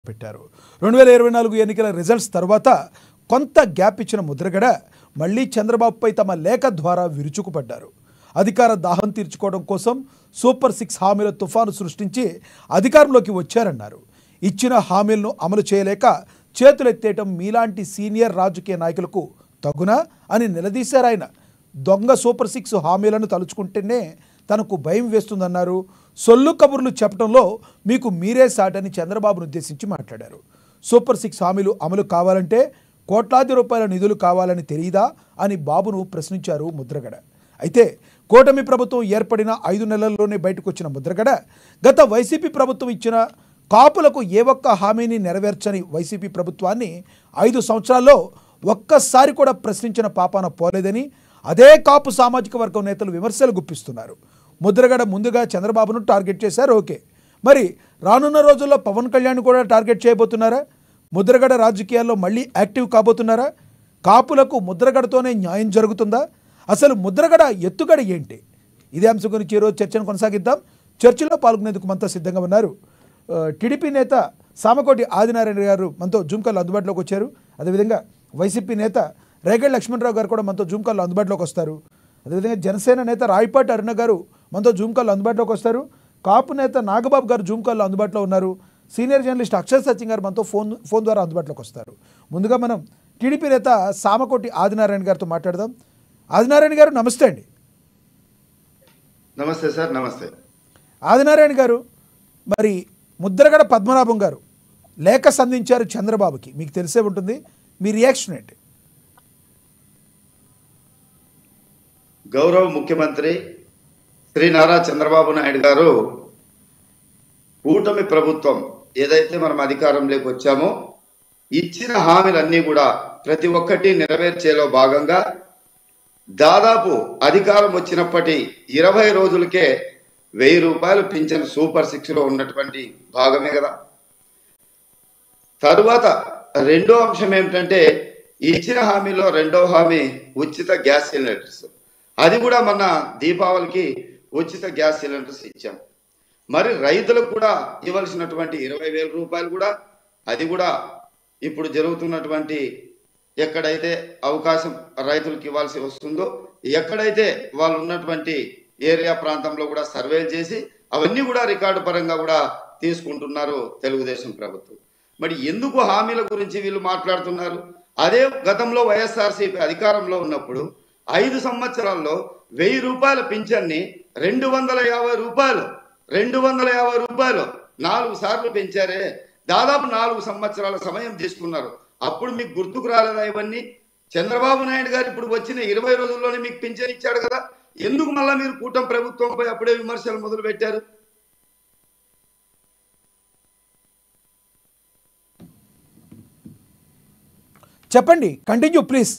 పెట్టారు రెండు వేల ఇరవై నాలుగు ఎన్నికల రిజల్ట్స్ తర్వాత కొంత గ్యాప్ ఇచ్చిన ముద్రగడ మళ్ళీ చంద్రబాబుపై తమ లేఖ ద్వారా విరుచుకుపడ్డారు అధికార దాహం తీర్చుకోవడం కోసం సూపర్ సిక్స్ హామీల తుఫాను సృష్టించి అధికారంలోకి వచ్చారన్నారు ఇచ్చిన హామీలను అమలు చేయలేక చేతులెత్తేయటం మీలాంటి సీనియర్ రాజకీయ నాయకులకు తగునా అని నిలదీశారు ఆయన దొంగ సూపర్ సిక్స్ హామీలను తలుచుకుంటేనే తనకు భయం వేస్తుందన్నారు సొల్లు కబుర్లు చెప్పడంలో మీకు మీరే సాటని చంద్రబాబును ఉద్దేశించి మాట్లాడారు సూపర్ సిక్స్ హామీలు అమలు కావాలంటే కోట్లాది రూపాయల నిధులు కావాలని తెలియదా అని బాబును ప్రశ్నించారు ముద్రగడ అయితే కూటమి ప్రభుత్వం ఏర్పడిన ఐదు నెలల్లోనే బయటకు వచ్చిన ముద్రగడ గత వైసీపీ ప్రభుత్వం ఇచ్చిన కాపులకు ఏ ఒక్క హామీని నెరవేర్చని వైసీపీ ప్రభుత్వాన్ని ఐదు సంవత్సరాల్లో ఒక్కసారి కూడా ప్రశ్నించిన పాపాన పోలేదని అదే కాపు సామాజిక వర్గం నేతలు విమర్శలు గుప్పిస్తున్నారు ముద్రగడ ముందుగా చంద్రబాబును టార్గెట్ చేశారు ఓకే మరి రానున్న రోజుల్లో పవన్ కళ్యాణ్ కూడా టార్గెట్ చేయబోతున్నారా ముద్రగడ రాజకీయాల్లో మళ్ళీ యాక్టివ్ కాబోతున్నారా కాపులకు ముద్రగడతోనే న్యాయం జరుగుతుందా అసలు ముద్రగడ ఎత్తుగడ ఏంటి ఇదే అంశం గురించి ఈరోజు చర్చను కొనసాగిద్దాం చర్చలో పాల్గొనేందుకు మనతో సిద్ధంగా ఉన్నారు ఆ, టీడీపీ నేత సామకోటి ఆదినారాయణ గారు మనతో జూమ్ కాల్లో అందుబాటులోకి వచ్చారు అదేవిధంగా వైసీపీ నేత రేగడ్ లక్ష్మణరావు గారు కూడా మనతో జూమ్ కాల్లో అందుబాటులోకి వస్తారు అదేవిధంగా జనసేన నేత రాయపాటి అరుణ గారు మనతో జూమ్ కాల్లో అందుబాటులోకి వస్తారు కాపు నేత నాగబాబు గారు జూమ్ కాల్లో అందుబాటులో ఉన్నారు సీనియర్ జర్నలిస్ట్ అక్షయ్ సచిన్ గారు మనతో ఫోన్ ఫోన్ ద్వారా అందుబాటులోకి వస్తారు ముందుగా మనం టీడీపీ నేత సామకోటి ఆదినారాయణ గారితో మాట్లాడదాం ఆదినారాయణ గారు నమస్తే అండి నమస్తే సార్ నమస్తే ఆదినారాయణ గారు మరి ముద్రగడ పద్మనాభం గారు లేఖ సంధించారు చంద్రబాబుకి మీకు తెలిసే ఉంటుంది మీ రియాక్షన్ ఏంటి గౌరవ ముఖ్యమంత్రి శ్రీ నారా చంద్రబాబు నాయుడు గారు కూటమి ప్రభుత్వం ఏదైతే మనం అధికారంలోకి వచ్చామో ఇచ్చిన హామీలన్నీ కూడా ప్రతి ఒక్కటి నెరవేర్చేలో భాగంగా దాదాపు అధికారం వచ్చినప్పటి ఇరవై రోజులకే వెయ్యి రూపాయలు పింఛన్ సూపర్ సిక్స్ లో ఉన్నటువంటి భాగమే కదా తరువాత రెండో అంశం ఏమిటంటే ఇచ్చిన హామీలో రెండో హామీ ఉచిత గ్యాస్ సిలిండర్స్ అది కూడా మొన్న దీపావళికి ఉచిత గ్యాస్ సిలిండర్స్ ఇచ్చాం మరి రైతులకు కూడా ఇవ్వాల్సినటువంటి ఇరవై వేల రూపాయలు కూడా అది కూడా ఇప్పుడు జరుగుతున్నటువంటి ఎక్కడైతే అవకాశం రైతులకు ఇవ్వాల్సి వస్తుందో ఎక్కడైతే వాళ్ళు ఉన్నటువంటి ఏరియా ప్రాంతంలో కూడా సర్వేలు చేసి అవన్నీ కూడా రికార్డు పరంగా కూడా తీసుకుంటున్నారు తెలుగుదేశం ప్రభుత్వం మరి ఎందుకు హామీల గురించి వీళ్ళు మాట్లాడుతున్నారు అదే గతంలో వైఎస్ఆర్సీపీ అధికారంలో ఉన్నప్పుడు ఐదు సంవత్సరాల్లో వెయ్యి రూపాయల పింఛన్ని రెండు వందల యాభై రూపాయలు రెండు వందల యాభై రూపాయలు నాలుగు సార్లు పెంచారే దాదాపు నాలుగు సంవత్సరాల సమయం తీసుకున్నారు అప్పుడు మీకు గుర్తుకు రాలేదా ఇవన్నీ చంద్రబాబు నాయుడు గారు ఇప్పుడు వచ్చిన ఇరవై రోజుల్లోనే మీకు పింఛన్ ఇచ్చాడు కదా ఎందుకు మళ్ళా మీరు కూటమి ప్రభుత్వంపై అప్పుడే విమర్శలు మొదలు పెట్టారు చెప్పండి కంటిన్యూ ప్లీజ్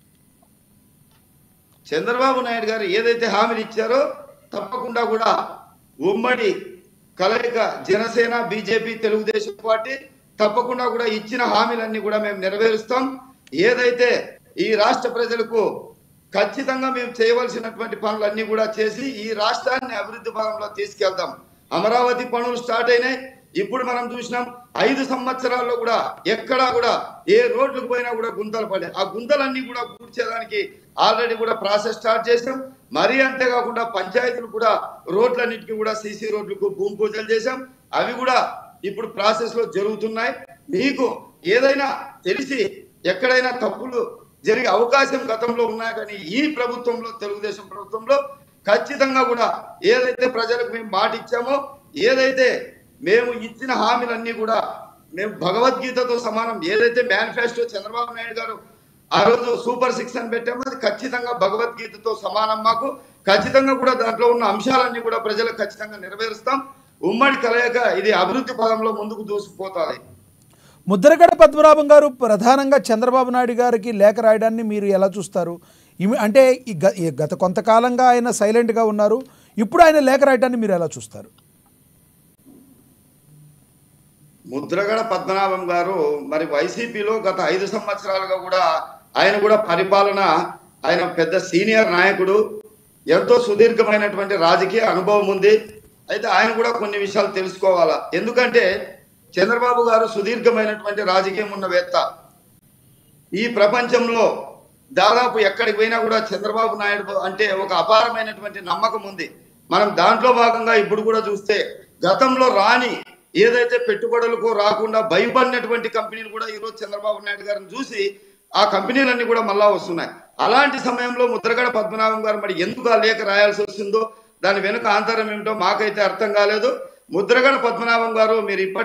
చంద్రబాబు నాయుడు గారు ఏదైతే హామీలు ఇచ్చారో తప్పకుండా కూడా ఉమ్మడి కలయిక జనసేన బీజేపీ తెలుగుదేశం పార్టీ తప్పకుండా కూడా ఇచ్చిన హామీలన్నీ కూడా మేము నెరవేరుస్తాం ఏదైతే ఈ రాష్ట్ర ప్రజలకు ఖచ్చితంగా మేము చేయవలసినటువంటి పనులన్నీ కూడా చేసి ఈ రాష్ట్రాన్ని అభివృద్ధి పదంలో తీసుకెళ్తాం అమరావతి పనులు స్టార్ట్ అయినాయి ఇప్పుడు మనం చూసినాం ఐదు సంవత్సరాల్లో కూడా ఎక్కడా కూడా ఏ రోడ్లకు పోయినా కూడా గుంతలు పడ్డాయి ఆ గుంతలన్నీ కూడా పూడ్చేదానికి ఆల్రెడీ కూడా ప్రాసెస్ స్టార్ట్ చేసాం మరీ అంతేకాకుండా పంచాయతీలు కూడా రోడ్లన్నిటికీ కూడా సీసీ రోడ్లకు భూమి పూజలు చేశాం అవి కూడా ఇప్పుడు ప్రాసెస్ లో జరుగుతున్నాయి మీకు ఏదైనా తెలిసి ఎక్కడైనా తప్పులు జరిగే అవకాశం గతంలో ఉన్నాయి కానీ ఈ ప్రభుత్వంలో తెలుగుదేశం ప్రభుత్వంలో ఖచ్చితంగా కూడా ఏదైతే ప్రజలకు మేము మాట ఇచ్చామో ఏదైతే మేము ఇచ్చిన హామీలన్నీ కూడా మేము భగవద్గీతతో సమానం ఏదైతే మేనిఫెస్టో చంద్రబాబు నాయుడు గారు ఆ రోజు సూపర్ సిక్స్ అని పెట్టామో అది ఖచ్చితంగా భగవద్గీతతో సమానం మాకు ఖచ్చితంగా కూడా దాంట్లో ఉన్న అంశాలన్నీ కూడా ప్రజలకు ఖచ్చితంగా నెరవేరుస్తాం ఉమ్మడి కలయిక ఇది అభివృద్ధి పదంలో ముందుకు దూసుకుపోతుంది ముద్రగడ పద్మనాభం గారు ప్రధానంగా చంద్రబాబు నాయుడు గారికి లేఖ రాయడాన్ని మీరు ఎలా చూస్తారు ఇమి అంటే ఈ గ- ఈ గత కొంతకాలంగా ఆయన సైలెంట్గా ఉన్నారు ఇప్పుడు ఆయన లేఖ రాయడాన్ని మీరు ఎలా చూస్తారు ముద్రగడ పద్మనాభం గారు మరి వైసీపీలో గత ఐదు సంవత్సరాలుగా కూడా ఆయన కూడా పరిపాలన ఆయన పెద్ద సీనియర్ నాయకుడు ఎంతో సుదీర్ఘమైనటువంటి రాజకీయ అనుభవం ఉంది అయితే ఆయన కూడా కొన్ని విషయాలు తెలుసుకోవాలా ఎందుకంటే చంద్రబాబు గారు సుదీర్ఘమైనటువంటి రాజకీయం ఉన్న వేత్త ఈ ప్రపంచంలో దాదాపు ఎక్కడికి పోయినా కూడా చంద్రబాబు నాయుడు అంటే ఒక అపారమైనటువంటి నమ్మకం ఉంది మనం దాంట్లో భాగంగా ఇప్పుడు కూడా చూస్తే గతంలో రాని ఏదైతే పెట్టుబడులకు రాకుండా భయపడినటువంటి కంపెనీలు కూడా ఈరోజు చంద్రబాబు నాయుడు గారిని చూసి ఆ కంపెనీలన్నీ కూడా మళ్ళా వస్తున్నాయి అలాంటి సమయంలో ముద్రగడ పద్మనాభం గారు మరి ఎందుకు ఆ లేఖ రాయాల్సి వస్తుందో దాని వెనుక ఆంతరం ఏమిటో మాకైతే అర్థం కాలేదు ముద్రగడ పద్మనాభం గారు మీరు ఇప్పటి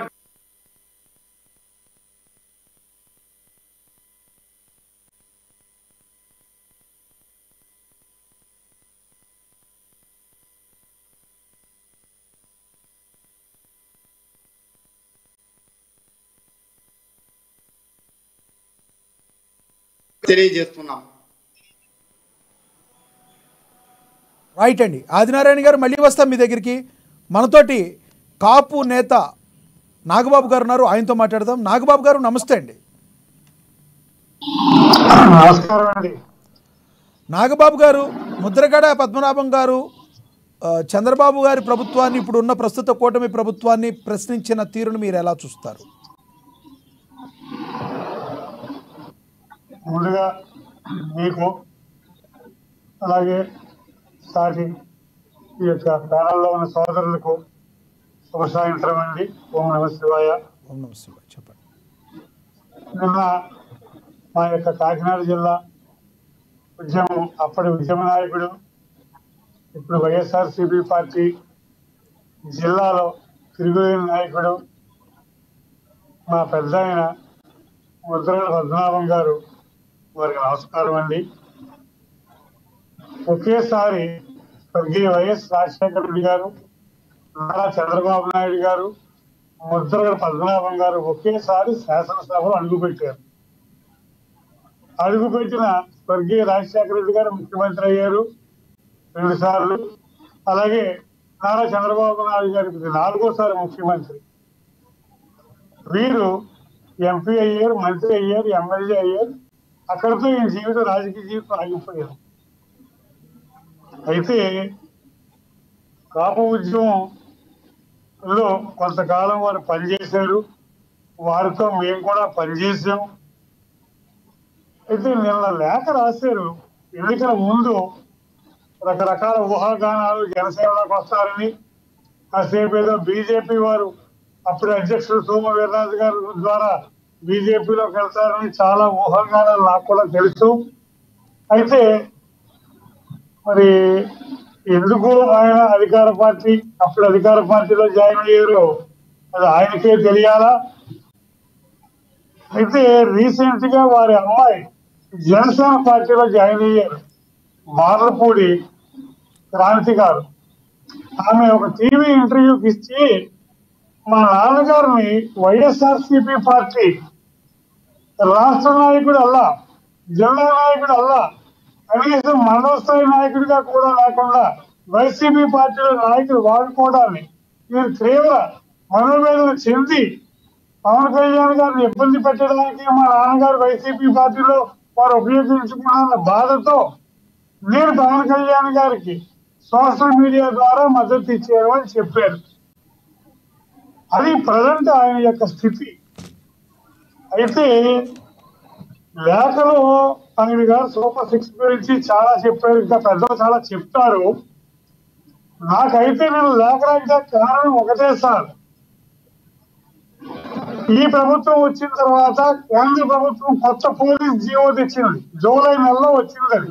తెలియజేస్తున్నాం రైట్ అండి ఆదినారాయణ గారు మళ్ళీ వస్తాం మీ దగ్గరికి మనతోటి కాపు నేత నాగబాబు గారు ఉన్నారు ఆయనతో మాట్లాడదాం నాగబాబు గారు నమస్తే అండి నమస్కారం అండి నాగబాబు గారు ముద్రగడ పద్మనాభం గారు ఆ, చంద్రబాబు గారి ప్రభుత్వాన్ని ఇప్పుడు ఉన్న ప్రస్తుత కూటమి ప్రభుత్వాన్ని ప్రశ్నించిన తీరును మీరు ఎలా చూస్తారు ముందుగా మీకు అలాగే సాటి ఈ యొక్క ప్యానల్లో ఉన్న సోదరులకు శుభ సాయంత్రం అండి ఓం నమ శివాయ ఓం నమస్తే శివాయ. చెప్పండి నిన్న మా యొక్క కాకినాడ జిల్లా ఉద్యమం అప్పటి ఉద్యమ నాయకుడు ఇప్పుడు వైఎస్ఆర్ సిపి పార్టీ జిల్లాలో తిరుగులేని నాయకుడు మా పెద్ద ఆయన ముద్రగడ పద్మనాభం గారు వారికి నమస్కారం అండి ఒకేసారి స్వర్గీయ వైఎస్ రాజశేఖర రెడ్డి గారు నారా చంద్రబాబు నాయుడు గారు ముద్రగడ పద్మనాభం గారు ఒకేసారి శాసనసభలో అడుగుపెట్టారు అడుగుపెట్టిన స్వర్గీయ రాజశేఖర రెడ్డి గారు ముఖ్యమంత్రి అయ్యారు రెండు సార్లు అలాగే నారా చంద్రబాబు నాయుడు గారు ఇది నాలుగోసారి ముఖ్యమంత్రి వీరు ఎంపీ అయ్యారు మంత్రి అయ్యారు ఎమ్మెల్యే అయ్యారు అక్కడితో ఈ జీవితం రాజకీయ జీవితం ఆగిపోయారు అయితే కాపు ఉద్యమంలో కొంతకాలం వారు పనిచేశారు వారితో మేము కూడా పనిచేసాం అయితే నిన్న లేఖ రాశారు ఎన్నికల ముందు రకరకాల ఊహాగానాలు జనసేనలోకి వస్తారని కాసేపు ఏదో బీజేపీ వారు అప్పుడు అధ్యక్షుడు సోమ వీర్రాజు గారు ద్వారా బీజేపీలోకి వెళ్తారని చాలా ఊహాగానాలు నాకు కూడా తెలుసు అయితే మరి ఎందుకు ఆయన అధికార పార్టీ అప్పుడు అధికార పార్టీలో జాయిన్ అయ్యారు అది ఆయనకే తెలియాలా అయితే రీసెంట్ గా వారి అమ్మాయి జనసేన పార్టీలో జాయిన్ అయ్యారు మార్లపూడి క్రాంతి గారు ఆమె ఒక టీవీ ఇంటర్వ్యూకి ఇచ్చి మా నాన్నగారిని వైఎస్ఆర్సీపీ పార్టీ రాష్ట్ర నాయకుడు అల్లా జిల్లా నాయకుడు అల్లా కనీసం మండల స్థాయి నాయకుడిగా కూడా లేకుండా వైసీపీ పార్టీలో నాయకుడు వాడుకోవడాన్ని మీరు తీవ్ర మనోవేదన చెంది పవన్ కళ్యాణ్ గారిని ఇబ్బంది పెట్టడానికి మా నాన్నగారు వైసీపీ పార్టీలో వారు ఉపయోగించుకున్న బాధతో నేను పవన్ కళ్యాణ్ గారికి సోషల్ మీడియా ద్వారా మద్దతు ఇచ్చారు అని చెప్పారు అది ప్రజెంట్ ఆయన యొక్క స్థితి అయితే లేఖలో ఆయన గారు సూపర్ సిక్స్ గురించి చాలా చెప్పారు ఇంకా పెద్దలు చాలా చెప్తారు నాకైతే నేను లేఖ రాయడానికి కారణం ఒకటే సార్ ఈ ప్రభుత్వం వచ్చిన తర్వాత కేంద్ర ప్రభుత్వం కొత్త పోలీస్ జీవో తెచ్చింది జూలై నెలలో వచ్చింది అది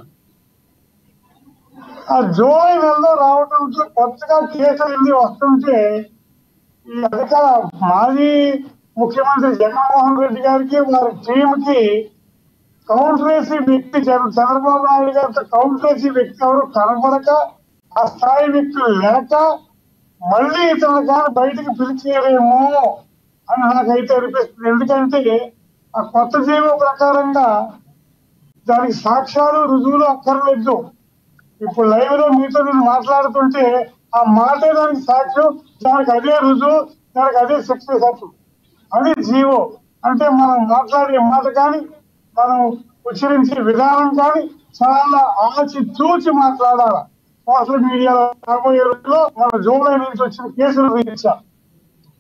ఆ జూలై నెలలో రావడంతో కొత్తగా కేసులు ఎన్ని వస్తుంటే ఈ అధికార మాజీ ముఖ్యమంత్రి జగన్మోహన్ రెడ్డి గారికి వారి టీం కి కౌంటర్ వేసే వ్యక్తి చంద్ర- చంద్రబాబు నాయుడు గారితో కౌంటర్ వేసే వ్యక్తి ఎవరు కనబడక ఆ స్థాయి వ్యక్తులు లేక మళ్ళీ ఇతను కానీ బయటకు పిలిచేయలేము అని నాకైతే అనిపిస్తుంది ఎందుకంటే ఆ కొత్త జీవో ప్రకారంగా దానికి సాక్ష్యాలు రుజువులు అక్కర్లేదు ఇప్పుడు లైవ్ లో మీతో నేను మాట్లాడుతుంటే ఆ మాటే దానికి సాక్ష్యం దానికి అదే రుజువు దానికి అదే శిక్ష సత్తు అది జీవో అంటే మనం మాట్లాడే మాట కానీ మనం ఉచ్చరించే విధానం కానీ చాలా ఆచి చూచి మాట్లాడాలి సోషల్ మీడియాలో రాబోయే రోజుల్లో మన జూలై నుంచి వచ్చిన కేసులు రీత్యా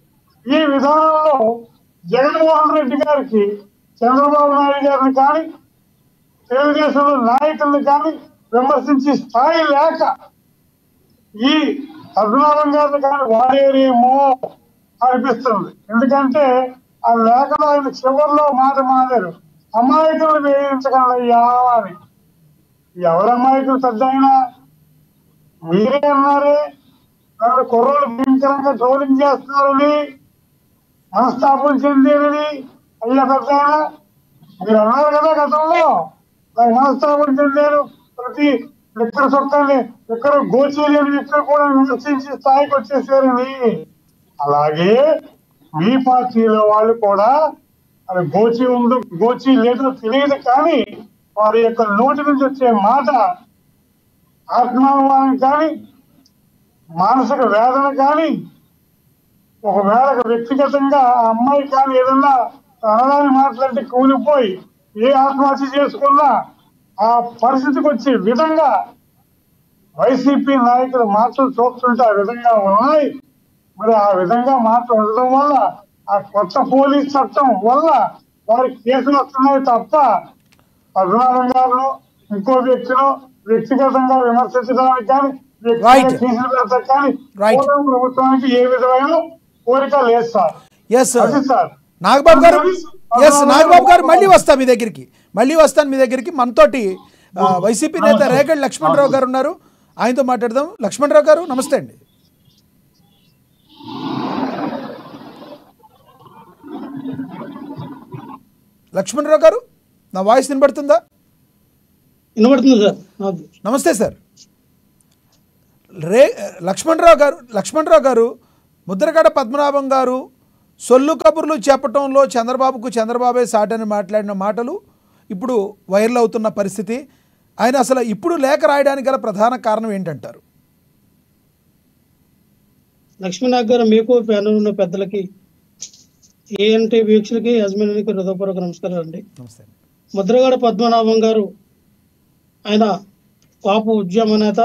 ఈ విధానంలో జగన్మోహన్ రెడ్డి గారికి చంద్రబాబు నాయుడు గారిని కానీ తెలుగుదేశం నాయకులను కానీ విమర్శించే స్థాయి లేక ఈ పద్మనాభం గారిని కానీ వాడేరేమో అనిపిస్తుంది ఎందుకంటే ఆ లేఖలో ఆయన చివరిలో మాట మాడారు అమాయకులు వేయించగలయ్యా అని ఎవరు అమాయకులు పెద్ద అయినా మీరే అన్నారే నన్ను కుర్రోలు భయంకరంగా ట్రోలింగ్ చేస్తున్నారని మనస్తాపం చెందేనని అయ్యా పెద్ద అయినా మీరు అన్నారు కదా గతంలో నాకు మనస్తాపం చెందాను ప్రతి ఎక్కడ చొక్కాన్ని ఎక్కడ గోచీలేని వ్యక్తులు కూడా విమర్శించి స్థాయికి వచ్చేసారని అలాగే మీ పార్టీలో వాళ్ళు కూడా అది గోచి ఉందో గోచి లేదో తెలియదు కానీ వారి యొక్క నోటి నుంచి వచ్చే మాట ఆత్మాభిమానం కానీ మానసిక వేదన కానీ ఒకవేళ వ్యక్తిగతంగా ఆ అమ్మాయి కానీ ఏదన్నా అనడానికి మాట్లాడితే కూలిపోయి ఏ ఆత్మహత్య చేసుకున్నా ఆ పరిస్థితికి వచ్చే విధంగా వైసీపీ నాయకులు మాటలు చూస్తుంటే ఆ విధంగా ఉన్నాయి మరి ఆ విధంగా మాటలు ఉండడం వల్ల ఆ కొత్త పోలీస్ చట్టం వల్ల వారికి కేసులు వస్తున్నాయి తప్ప పద్మనాభం గారు ఇంకో వ్యక్తిలో వ్యక్తిగతంగా విమర్శించడానికి కానీ వ్యక్తిగత Right. కేసులు పెడతానికి కానీ Right. కూటమి ప్రభుత్వానికి ఏ విధమైన కోరిక లేదు సార్ ఎస్ అది సార్ నాగబాబు గారు ఎస్ నాగబాబు గారు మళ్ళీ వస్తా మీ దగ్గరికి మళ్ళీ వస్తాను మీ దగ్గరికి మనతోటి ఆ, వైసీపీ నేత రేగడి లక్ష్మణరావు గారు ఉన్నారు ఆయనతో మాట్లాడదాం లక్ష్మణరావు గారు నమస్తే అండి లక్ష్మణరావు గారు నా వాయిస్ వినబడుతుందా వినబడుతుంది సార్ నాకు నమస్తే సార్ రే లక్ష్మణరావు గారు లక్ష్మణరావు గారు ముద్రగడ పద్మనాభం గారు సొల్లు కబుర్లు చెప్పటంలో చంద్రబాబుకు చంద్రబాబే సాటని మాట్లాడిన మాటలు ఇప్పుడు వైరల్ అవుతున్న పరిస్థితి ఆయన అసలు ఇప్పుడు లేఖ రాయడానికి గల ప్రధాన కారణం ఏంటంటారు లక్ష్మీనాథ్ గారు మీకు ప్యానల్ ఉన్న పెద్దలకి ఏఎన్టీ వీక్షలకి యజమానికి హృదయపూర్వక నమస్కారం అండి నమస్తే అండి. ముద్రగడ పద్మనాభం గారు ఆయన కాపు ఉద్యమ నేత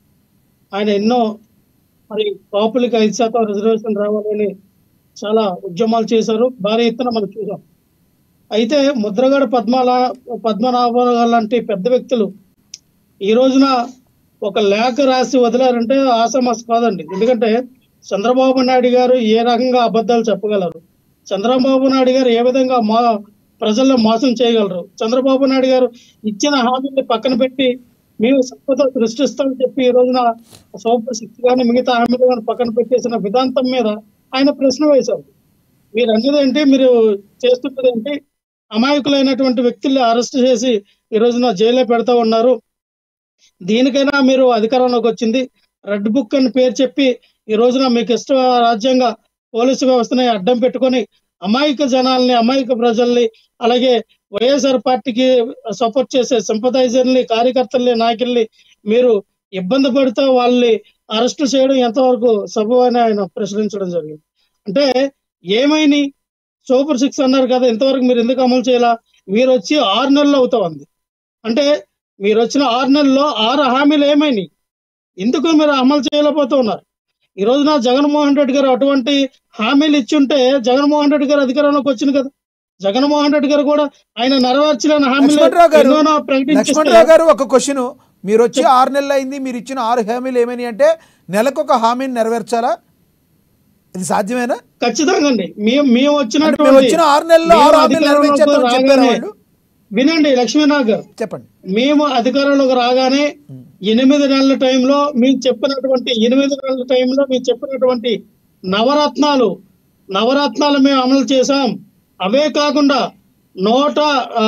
ఆయన ఎన్నో మరి కాపులకి ఐదు శాతం రిజర్వేషన్ రావాలని చాలా ఉద్యమాలు చేశారు భారీ ఎత్తున మనం చూసాం అయితే ముద్రగడ పద్మలా పద్మనాభం గారు లాంటి పెద్ద వ్యక్తులు ఈ రోజున ఒక లేఖ రాసి వదిలారంటే ఆసమాస్ కాదండి ఎందుకంటే చంద్రబాబు నాయుడు గారు ఏ రకంగా అబద్ధాలు చెప్పగలరు చంద్రబాబు నాయుడు గారు ఏ విధంగా మా ప్రజల్లో మోసం చేయగలరు చంద్రబాబు నాయుడు గారు ఇచ్చిన హామీని పక్కన పెట్టి మేము సంపద సృష్టిస్తామని చెప్పి ఈ రోజున సూపర్ సిక్స్ కానీ మిగతా హామీలు కానీ పక్కన పెట్టేసిన విధాంతం మీద ఆయన ప్రశ్న వేశారు మీరు అన్నది ఏంటి మీరు చేస్తున్నది ఏంటి అమాయకులైనటువంటి వ్యక్తుల్ని అరెస్ట్ చేసి ఈ రోజున జైల్లో పెడతా ఉన్నారు దీనికైనా మీరు అధికారంలోకి వచ్చింది రెడ్ బుక్ అని పేరు చెప్పి ఈ రోజున మీకు ఇష్ట రాజ్యంగా పోలీసు వ్యవస్థని అడ్డం పెట్టుకొని అమాయక జనాల్ని అమాయక ప్రజల్ని అలాగే వైఎస్ఆర్ పార్టీకి సపోర్ట్ చేసే సింపథైజర్ని కార్యకర్తల్ని నాయకుల్ని మీరు ఇబ్బంది పడితే వాళ్ళని అరెస్ట్ చేయడం ఎంతవరకు సబబు అని ఆయన ప్రశ్నించడం జరిగింది అంటే ఏమైంది సూపర్ సిక్స్ అన్నారు కదా ఇంతవరకు మీరు ఎందుకు అమలు చేయాలా మీరు వచ్చి ఆరు నెలలు అవుతా ఉంది అంటే మీరు వచ్చిన ఆరు నెలల్లో ఆరు హామీలు ఏమైనాయి ఎందుకు మీరు అమలు చేయలేకపోతూ ఉన్నారు ఈ రోజున జగన్మోహన్ రెడ్డి గారు అటువంటి హామీలు ఇచ్చుంటే జగన్మోహన్ రెడ్డి గారు అధికారంలోకి వచ్చింది కదా జగన్మోహన్ రెడ్డి గారు కూడా ఆయన నెరవేర్చలేని హామీలు లక్ష్మణరావు గారు ఎన్నోనో ప్రకటించేస్తే లక్ష్మణరావు గారు ఒక క్వశ్చన్ మీరు వచ్చి ఆరు నెలలు అయింది మీరు ఇచ్చిన ఆరు హామీలు ఏమని అంటే నెలకు ఒక హామీని నెరవేర్చాలా ఇది సాధ్యమేనా ఖచ్చితంగా అండి మేము మేము అంటే మేము వచ్చినటువంటి వచ్చిన ఆరు నెలల్లో మేము ఆరు హామీలు అధికారంలోకి నెరవేర్చేద్దామని చెప్పారు రాగానే- వాళ్ళు వినండి లక్ష్మీనాథ్ గారు చెప్పండి మేము అధికారంలోకి రాగానే ఎనిమిది నెలల టైంలో మేము చెప్పినటువంటి ఎనిమిది నెలల టైంలో మేము చెప్పినటువంటి నవరత్నాలు నవరత్నాలు మేము అమలు చేశాం అవే కాకుండా నూట ఆ,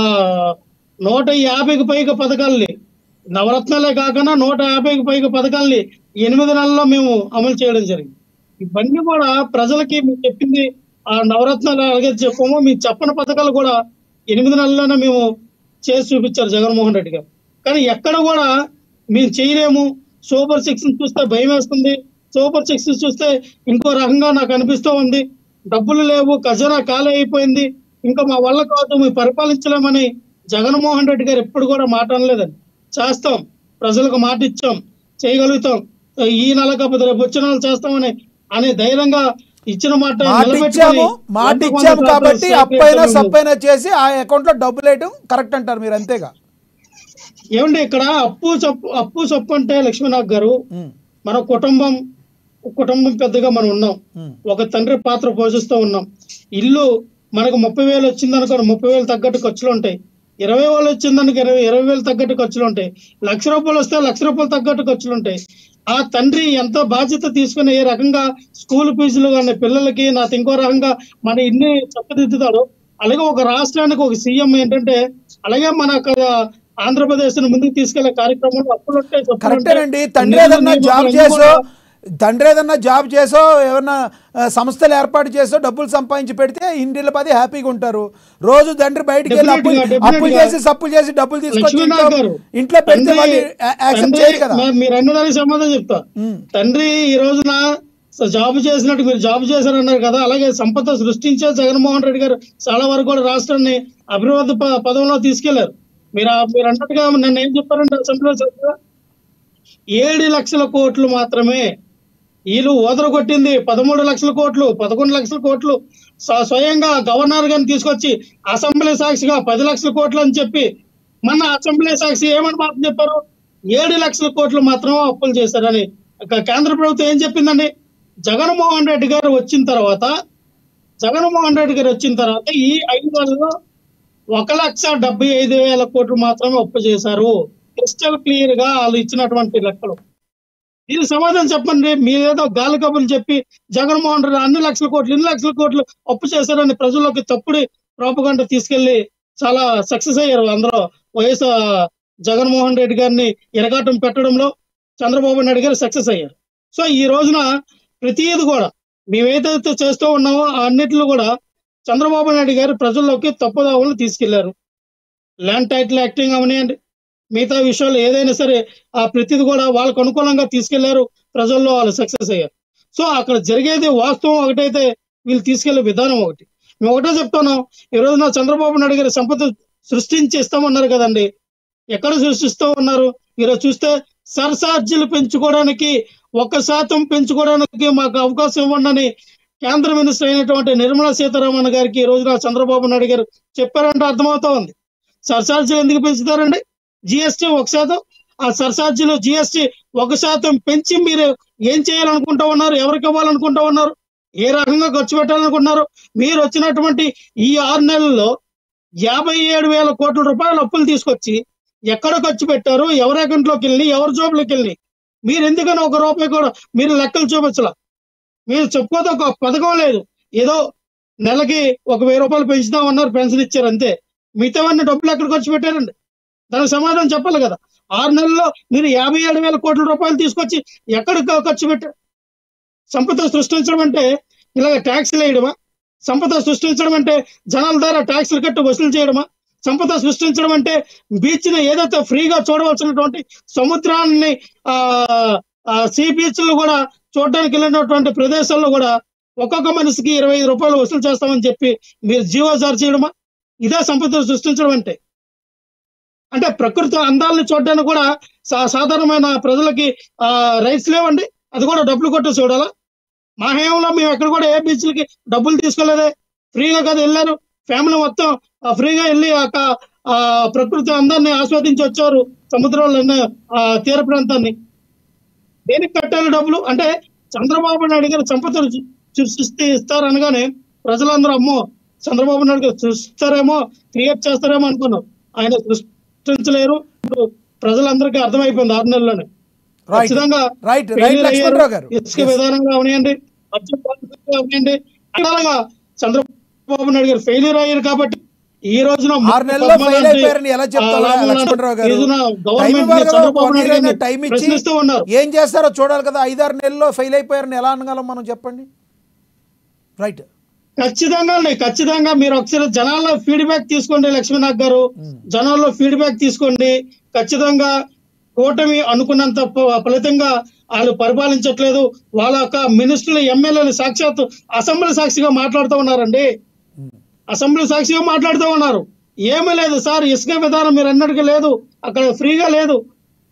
నూట యాభైకి పైగా పథకాల్ని నవరత్నాలే కాకుండా నూట యాభైకి పైగా పథకాల్ని ఎనిమిది నెలల్లో మేము అమలు చేయడం జరిగింది ఇవన్నీ కూడా ప్రజలకి మేము చెప్పింది ఆ నవరత్నాలు అలాగే చెప్పామో మేము చెప్పని పథకాలు కూడా ఎనిమిది నెలల్లోనే మేము చేసి చూపించారు జగన్మోహన్ రెడ్డి గారు కానీ ఎక్కడ కూడా మేము చేయలేము సూపర్ సిక్స్ చూస్తే భయం వేస్తుంది సూపర్ సిక్స్ చూస్తే ఇంకో రకంగా నాకు అనిపిస్తూ ఉంది డబ్బులు లేవు ఖజానా ఖాళీ అయిపోయింది ఇంకా మా వల్ల కాదు మేము పరిపాలించలేమని జగన్మోహన్ రెడ్డి గారు ఎప్పుడు కూడా మాట అనలేదండి చేస్తాం ప్రజలకు మాట ఇచ్చాం చేయగలుగుతాం ఈ నెల కాకపోతే రేపు వచ్చిన నెల చేస్తామని అనే ధైర్యంగా ఇచ్చిన మాట మాట నిలబెట్టుకొని ఇచ్చాము మాట వంద ఇచ్చాము వంద కాబట్టి శాతం అప్పైనా మేము- సప్పైనా చేసి ఆ అకౌంట్ లో డబ్బులు వేయడం కరెక్ట్ అంటారు మీరు అంతేగా ఏమండి ఇక్కడ అప్పు సప్పు అప్పు సప్పు అంటే లక్ష్మీనాథ్ గారు ఉమ్, మన కుటుంబం కుటుంబం పెద్దగా మనం ఉన్నాం ఉమ్, ఒక తండ్రి పాత్ర పోషిస్తూ ఉన్నాం ఇల్లు మనకు ముప్పై వేలు వచ్చింది అనుకోండి ముప్పై వేలు తగ్గట్టు ఖర్చులు ఉంటాయి ఇరవై వేలు వచ్చిందనుకో ఇరవై ఇరవై వేలు తగ్గట్టు ఖర్చులు ఉంటాయి లక్ష రూపాయలు వస్తే లక్ష రూపాయలు తగ్గట్టు ఖర్చులు ఉంటాయి ఆ తండ్రి ఎంత బాధ్యత తీసుకుని ఏ రకంగా స్కూల్ ఫీజులు కానీ పిల్లలకి నా ఇంకో రకంగా మన ఇన్ని చక్కదిద్దుతాడు అలాగే ఒక రాష్ట్రానికి ఒక సీఎం ఏంటంటే అలాగే మన యొక్క ఆంధ్రప్రదేశ్ ను ముందుకు తీసుకెళ్లే కార్యక్రమంలో అప్పులు ఉంటాయి, సప్పులు ఉంటాయి. కరెక్టేనండి తండ్రి నియమ ఏదన్నా నియమాలు జాబ్ అన్నీ చేసో కూడా తండ్రి ఏదన్నా జాబ్ చేసో ఏమన్నా ఆ, సంస్థలు ఏర్పాటు చేసో డబ్బులు సంపాదించి పెడితే ఇంటిల పది హ్యాపీగా ఉంటారు రోజు తండ్రి బయటికి వెళ్ళి అప్పులు Definitely గా, అప్పులు definitely చేసి సప్పులు చేసి డబ్బులు తీసుకొచ్చి లక్ష్మీనాథ్ ఇంట్లో గారు, ఇంట్లో పెడితే తండ్రి- వాళ్ళు యాక్సెప్ట్ తండ్రి- చేయరు కదా మే- మీరు అన్నదానికి సమాధానం చెప్తా ఉమ్, తండ్రి ఈ రోజున స- జాబ్ చేసినట్టు మీరు జాబ్ చేశారన్నారు కదా అలాగే సంపద సృష్టించే జగన్మోహన్ రెడ్డి గారు చాలా వరకు కూడా రాష్ట్రాన్ని అభివృద్ధి ప- పదంలో తీసుకెళ్లారు మీరు ఆ- మీరు అన్నట్టుగా నన్ను ఏం చెప్పారంటే అసెంబ్లీలో చెప్పారా? ఏడు లక్షల కోట్లు మాత్రమే వీళ్ళు ఓదర కొట్టింది పదమూడు లక్షల కోట్లు పదకొండు లక్షల కోట్లు స్వ- స్వయంగా గవర్నర్ గారిని తీసుకొచ్చి అసెంబ్లీ సాక్షిగా పది లక్షల కోట్లు అని చెప్పి మన అసెంబ్లీ సాక్షి ఏమని మాట చెప్పారు ఏడు లక్షల కోట్లు మాత్రం అప్పులు చేశారని ఇక కేంద్ర ప్రభుత్వం ఏం చెప్పిందండి జగన్మోహన్ రెడ్డి గారు వచ్చిన తర్వాత జగన్మోహన్ రెడ్డి గారు వచ్చిన తర్వాత ఈ ఐదు నెలల్లో ఒక లక్ష డెబ్బై ఐదు వేల కోట్లు మాత్రమే అప్పు చేశారు క్రిస్టల్ క్లియర్ గా వాళ్ళు ఇచ్చినటువంటి లెక్కలు దీనికి సమాధానం చెప్పండి మీరేదో గాలి కబుర్లు చెప్పి జగన్మోహన్ రెడ్డి అన్ని లక్షల కోట్లు ఇన్ని లక్షల కోట్లు అప్పు చేశారని ప్రజల్లోకి తప్పుడు ప్రాపగంట తీసుకెళ్లి చాలా సక్సెస్ అయ్యారు అందరూ వైఎస్ జగన్మోహన్ రెడ్డి గారిని ఎరగాటం పెట్టడంలో చంద్రబాబు నాయుడు గారు సక్సెస్ అయ్యారు సో ఈ రోజున ప్రతిది కూడా మేము ఏదైతే చేస్తూ ఉన్నామో ఆ అన్నిటిలో కూడా చంద్రబాబు నాయుడు గారు ప్రజల్లోకి తప్పుదావులను తీసుకెళ్లారు ల్యాండ్ టైటిల్ యాక్టింగ్ అవనియండి మిగతా విషయాలు ఏదైనా సరే ఆ ప్రతిది కూడా వాళ్ళకు అనుకూలంగా తీసుకెళ్లారు ప్రజల్లో వాళ్ళు సక్సెస్ అయ్యారు సో అక్కడ జరిగేది వాస్తవం ఒకటైతే వీళ్ళు తీసుకెళ్లే విధానం ఒకటి మేము ఒకటే చెప్తున్నాం ఈ రోజున చంద్రబాబు నాయుడు గారి సంపద సృష్టించి ఇస్తామన్నారు కదండి ఎక్కడ సృష్టిస్తూ ఉన్నారు ఈరోజు చూస్తే సర్సార్జీలు పెంచుకోవడానికి ఒక శాతం పెంచుకోవడానికి మాకు అవకాశం ఇవ్వండి అని కేంద్ర మినిస్టర్ అయినటువంటి నిర్మలా సీతారామన్ గారికి ఈ రోజున చంద్రబాబు నాయుడు గారు చెప్పారంటే అర్థమవుతా ఉంది సర్సార్జీలు ఎందుకు పెంచుతారండి జిఎస్టీ ఒక శాతం ఆ సర్సార్జీలో జిఎస్టీ ఒక శాతం పెంచి మీరు ఏం చేయాలనుకుంటా ఉన్నారు ఎవరికి ఇవ్వాలనుకుంటా ఉన్నారు ఏ రకంగా ఖర్చు పెట్టాలనుకుంటున్నారు మీరు వచ్చినటువంటి ఈ ఆరు నెలల్లో యాభై ఏడు వేల కోట్ల రూపాయల అప్పులు తీసుకొచ్చి ఎక్కడ ఖర్చు పెట్టారు ఎవరి అకౌంట్లోకి వెళ్ళి ఎవరి జోబులోకి వెళ్ళి మీరు ఎందుకని ఒక రూపాయి కూడా మీరు లెక్కలు చూపించలా మీరు చెప్పుకోతే ఒక పథకం లేదు ఏదో నెలకి ఒక వెయ్యి రూపాయలు పెంచుదామన్నారు పెన్షన్ ఇచ్చారు అంతే మిగతావన్నీ డబ్బులు ఎక్కడ ఖర్చు పెట్టారండి దానికి సమాధానం చెప్పాలి కదా ఆరు నెలల్లో మీరు యాభై ఏడు వేల కోట్ల రూపాయలు తీసుకొచ్చి ఎక్కడ ఖ- ఖర్చు పెట్టారు సంపద సృష్టించడం అంటే ఇలాగ ట్యాక్స్లు వేయడమా సంపద సృష్టించడం అంటే జనాల ద్వారా ట్యాక్స్లు కట్టి వసూలు చేయడమా సంపద సృష్టించడం అంటే బీచ్ ని ఏదైతే ఫ్రీగా చూడవలసినటువంటి సముద్రాన్ని ఆ ఆ సీ బీచ్లు కూడా చూడడానికి వెళ్ళినటువంటి ప్రదేశాల్లో కూడా ఒక్కొక్క మనిషికి ఇరవై ఐదు రూపాయలు వసూలు చేస్తామని చెప్పి మీరు జీవో జారీ చేయడమా ఇదే సంపద సృష్టించడం అంటే అంటే ప్రకృతి అందాలను చూడడానికి కూడా సా- సాధారణమైన ప్రజలకి ఆ రైట్స్ లేవండి అది కూడా డబ్బులు కొట్టి చూడాలా మా హయాంలో మేము ఎక్కడ కూడా ఏ బీచ్లకి డబ్బులు తీసుకోలేదే ఫ్రీగా కదా వెళ్ళారు ఫ్యామిలీ మొత్తం ఆ, ఫ్రీగా వెళ్ళి ఆ క- ఆ ప్రకృతి అందాన్ని ఆస్వాదించి వచ్చారు సముద్రంలో ఉన్న ఆ తీర ప్రాంతాన్ని దేనికి కట్టాలి డబ్బులు అంటే చంద్రబాబు నాయుడు గారు సంపదను సృ- సృష్టిస్తే ఇస్తారనగానే ప్రజలందరూ అమ్మో చంద్రబాబు నాయుడు గారు సృష్టిస్తారేమో క్రియేట్ చేస్తారేమో అనుకున్నాం ఆయన సృష్టించలేరు ఇప్పుడు ప్రజలందరికీ అర్థమైపోయింది ఆరు నెలల్లోనే రైట్ ఖచ్చితంగా రైట్ రైట్ failure లక్ష్మణరావు అయ్యారు. గారు ఇసుక విధానంగా అవనియండి బడ్జెట్ పాలసీగా అవనియండి అలాగా చంద్రబాబు నాయుడు గారు ఫెయిల్యూర్ అయ్యారు కాబట్టి ఈ రోజున ఆరు నెలల్లో పద్మనాభం ఫెయిల్ అయిపోయారని ఎలా ఆ చెప్తారు లాభం లక్ష్మణరావు గారు ఈ రోజున టైం గవర్నమెంట్ ఇవ్వాలి కదా, చంద్రబాబు వన్ నాయుడు ఇయర్ అయినా గారిని టైం ఇచ్చి ప్రశ్నిస్తూ ఉన్నారు ఏం చేస్తారో చూడాలి కదా ఐదారు నెలల్లో ఫెయిల్ అయిపోయారని ఎలా అనగలం మనం చెప్పండి రైట్ ఖచ్చితంగా అండి ఖచ్చితంగా మీరు ఒకసారి జనాల్లో ఫీడ్బ్యాక్ తీసుకోండి లక్ష్మీనాథ్ గారు జనాల్లో ఫీడ్బ్యాక్ తీసుకోండి ఖచ్చితంగా కూటమి అనుకున్నంత ఫ- ఫలితంగా వాళ్ళు పరిపాలించట్లేదు వాళ్ళ యొక్క మినిస్టర్లు ఎమ్మెల్యేలు సాక్షాత్ అసెంబ్లీ సాక్షిగా మాట్లాడుతూ ఉన్నారండి అసెంబ్లీ సాక్షిగా మాట్లాడుతూ ఉన్నారు ఏమీ లేదు సార్ ఇసుక విధానం మీరు అన్నట్టుగా లేదు అక్కడ ఫ్రీగా లేదు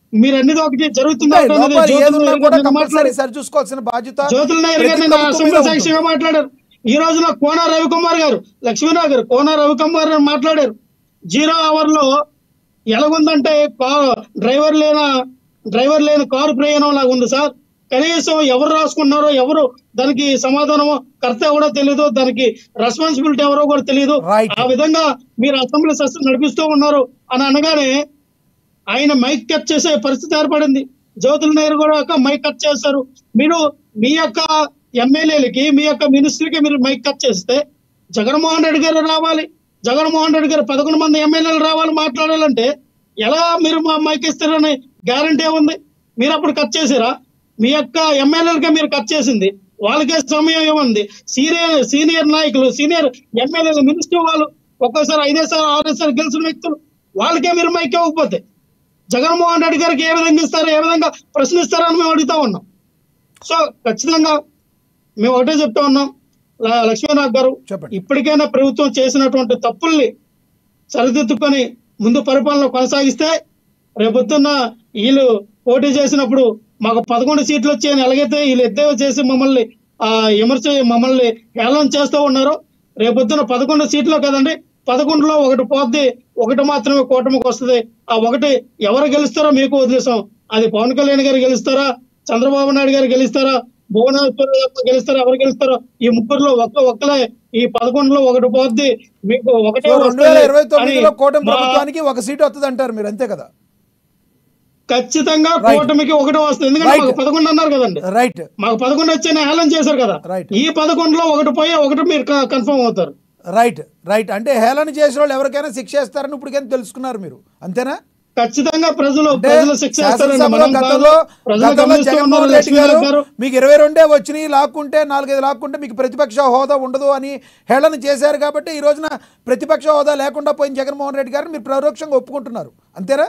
మీరు అన్నిది ఒకటి జరుగుతుంది ఉంటాయి. ఒకటి అనేది లోపాలు జ్యోతుల ఏదున్నా నాయర్ కూడా గారు నిన్న కంపల్సరీ మాట్లాడారు. సరి చూసుకోవాల్సిన బాధ్యత జ్యోతుల నాయర్ ప్రతి గారు నిన్న ప్రభుత్వం మీద అసెంబ్లీ ఉంటుంది. సాక్షిగా మాట్లాడారు ఈ రోజున కోన రవికుమార్ గారు లక్ష్మీరావు గారు కోన రవికుమార్ గారు మాట్లాడారు జీరో అవర్ లో ఎలాగుందంటే కా- డ్రైవర్ లేన డ్రైవర్ లేని కారు ప్రయాణం లాగా ఉంది సార్ కనీసం ఎవరు రాసుకున్నారో ఎవరు దానికి సమాధానమో కర్త ఎవరో తెలియదు దానికి రెస్పాన్సిబిలిటీ ఎవరో కూడా తెలియదు Right. ఆ విధంగా మీరు అసెంబ్లీ సెషన్ నడిపిస్తూ ఉన్నారు అని అనగానే ఆయన మైక్ కట్ చేసే పరిస్థితి ఏర్పడింది జ్యోతుల నాయర్ కూడా ఒక మైక్ కట్ చేస్తారు మీరు మీ యొక్క ఎమ్మెల్యేలకి మీ యొక్క మినిస్ట్రీకి మీరు మైక్ కట్ చేస్తే జగన్మోహన్ రెడ్డి గారు రావాలి జగన్మోహన్ రెడ్డి గారు పదకొండు మంది ఎమ్మెల్యేలు రావాలి మాట్లాడాలంటే ఎలా మీరు మా మైక్ ఇస్తారని గ్యారంటీ ఉంది మీరు అప్పుడు కట్ చేసిరా మీ యొక్క ఎమ్మెల్యేలకే మీరు కట్ చేసింది వాళ్ళకే సమయం ఇవ్వండి సీనియర్ సీనియర్ నాయకులు సీనియర్ ఎమ్మెల్యేలు మినిస్టర్ వాళ్ళు ఒక్కోసారి ఐదేసారి ఆరేసారి గెలిచిన వ్యక్తులు వాళ్ళకే మీరు మైక్ ఇవ్వకపోతే జగన్మోహన్ రెడ్డి గారికి ఏ విధంగా ఇస్తారో ఏ విధంగా ప్రశ్నిస్తారని మేము అడుగుతా ఉన్నాం సో ఖచ్చితంగా మేము ఒకటే చెప్తా ఉన్నాం ల- లక్ష్మీనాథ్ గారు చెప్పండి. ఇప్పటికైనా ప్రభుత్వం చేసినటువంటి తప్పుల్ని సరిదిద్దుకొని ముందు పరిపాలన కొనసాగిస్తే రేపొద్దున్న వీళ్ళు పోటీ చేసినప్పుడు మాకు పదకొండు సీట్లు వచ్చాయని ఎలాగైతే వీళ్ళు ఎద్దేవా చేసి మమ్మల్ని ఆ విమర్శ మమ్మల్ని హేళన చేస్తూ ఉన్నారో రేపొద్దున పదకొండు సీట్లు కదండి పదకొండులో ఒకటి పోద్ది ఒకటి మాత్రమే కూటమికి వస్తుంది ఆ ఒకటి ఎవరు గెలుస్తారో మీకు వదిలేసాం అది పవన్ కళ్యాణ్ గారు గెలుస్తారా చంద్రబాబు నాయుడు గారు గెలుస్తారా భువనేశ్వర్ గారు గెలుస్తారా ఎవరు గెలుస్తారో ఈ ముగ్గురులో ఒక్క ఒక్కలే ఈ పదకొండులో ఒకటి పోద్ది మీకు ఒకటే సో రెండు వేల ఇరవై వస్తుంది అని తొమ్మిదిలో కూటమి మా- ప్రభుత్వానికి ఒక సీటు వస్తుంది అంటారు మీరు అంతే కదా ఖచ్చితంగా Right. కూటమికి ఒకటి వస్తుంది ఎందుకంటే Right. మాకు పదకొండు అన్నారు కదండి రైట్ మాకు పదకొండు వచ్చి హేళన చేశారు కదా Right. ఈ పదకొండులో ఒకటి పోయి ఒకటి మీరు కన్ఫర్మ్ అవుతారు రైట్ రైట్ అంటే హేళన చేసిన వాళ్ళు ఎవరికైనా శిక్ష వేస్తారని ఇప్పటికైనా తెలుసుకున్నారు మీరు అంతేనా ఖచ్చితంగా ప్రజలు అంటే ప్రజలు శిక్ష వేస్తారండి శాసనసభలో మనం కాదు. గతంలో ప్రజలు గతంలో గమనిస్తూ జగన్మోహన్ ఉన్నారు రెడ్డి గారు లక్ష్మీనాథ్ గారు మీకు ఇరవై రెండే వచ్చినాయి లాక్కుంటే నాలుగైదు లాక్కుంటే మీకు ప్రతిపక్ష హోదా ఉండదు అని హేళన చేశారు కాబట్టి ఈ రోజున ప్రతిపక్ష హోదా లేకుండా పోయిన జగన్మోహన్ రెడ్డి గారిని మీరు పరోక్షంగా ఒప్పుకుంటున్నారు అంతేనా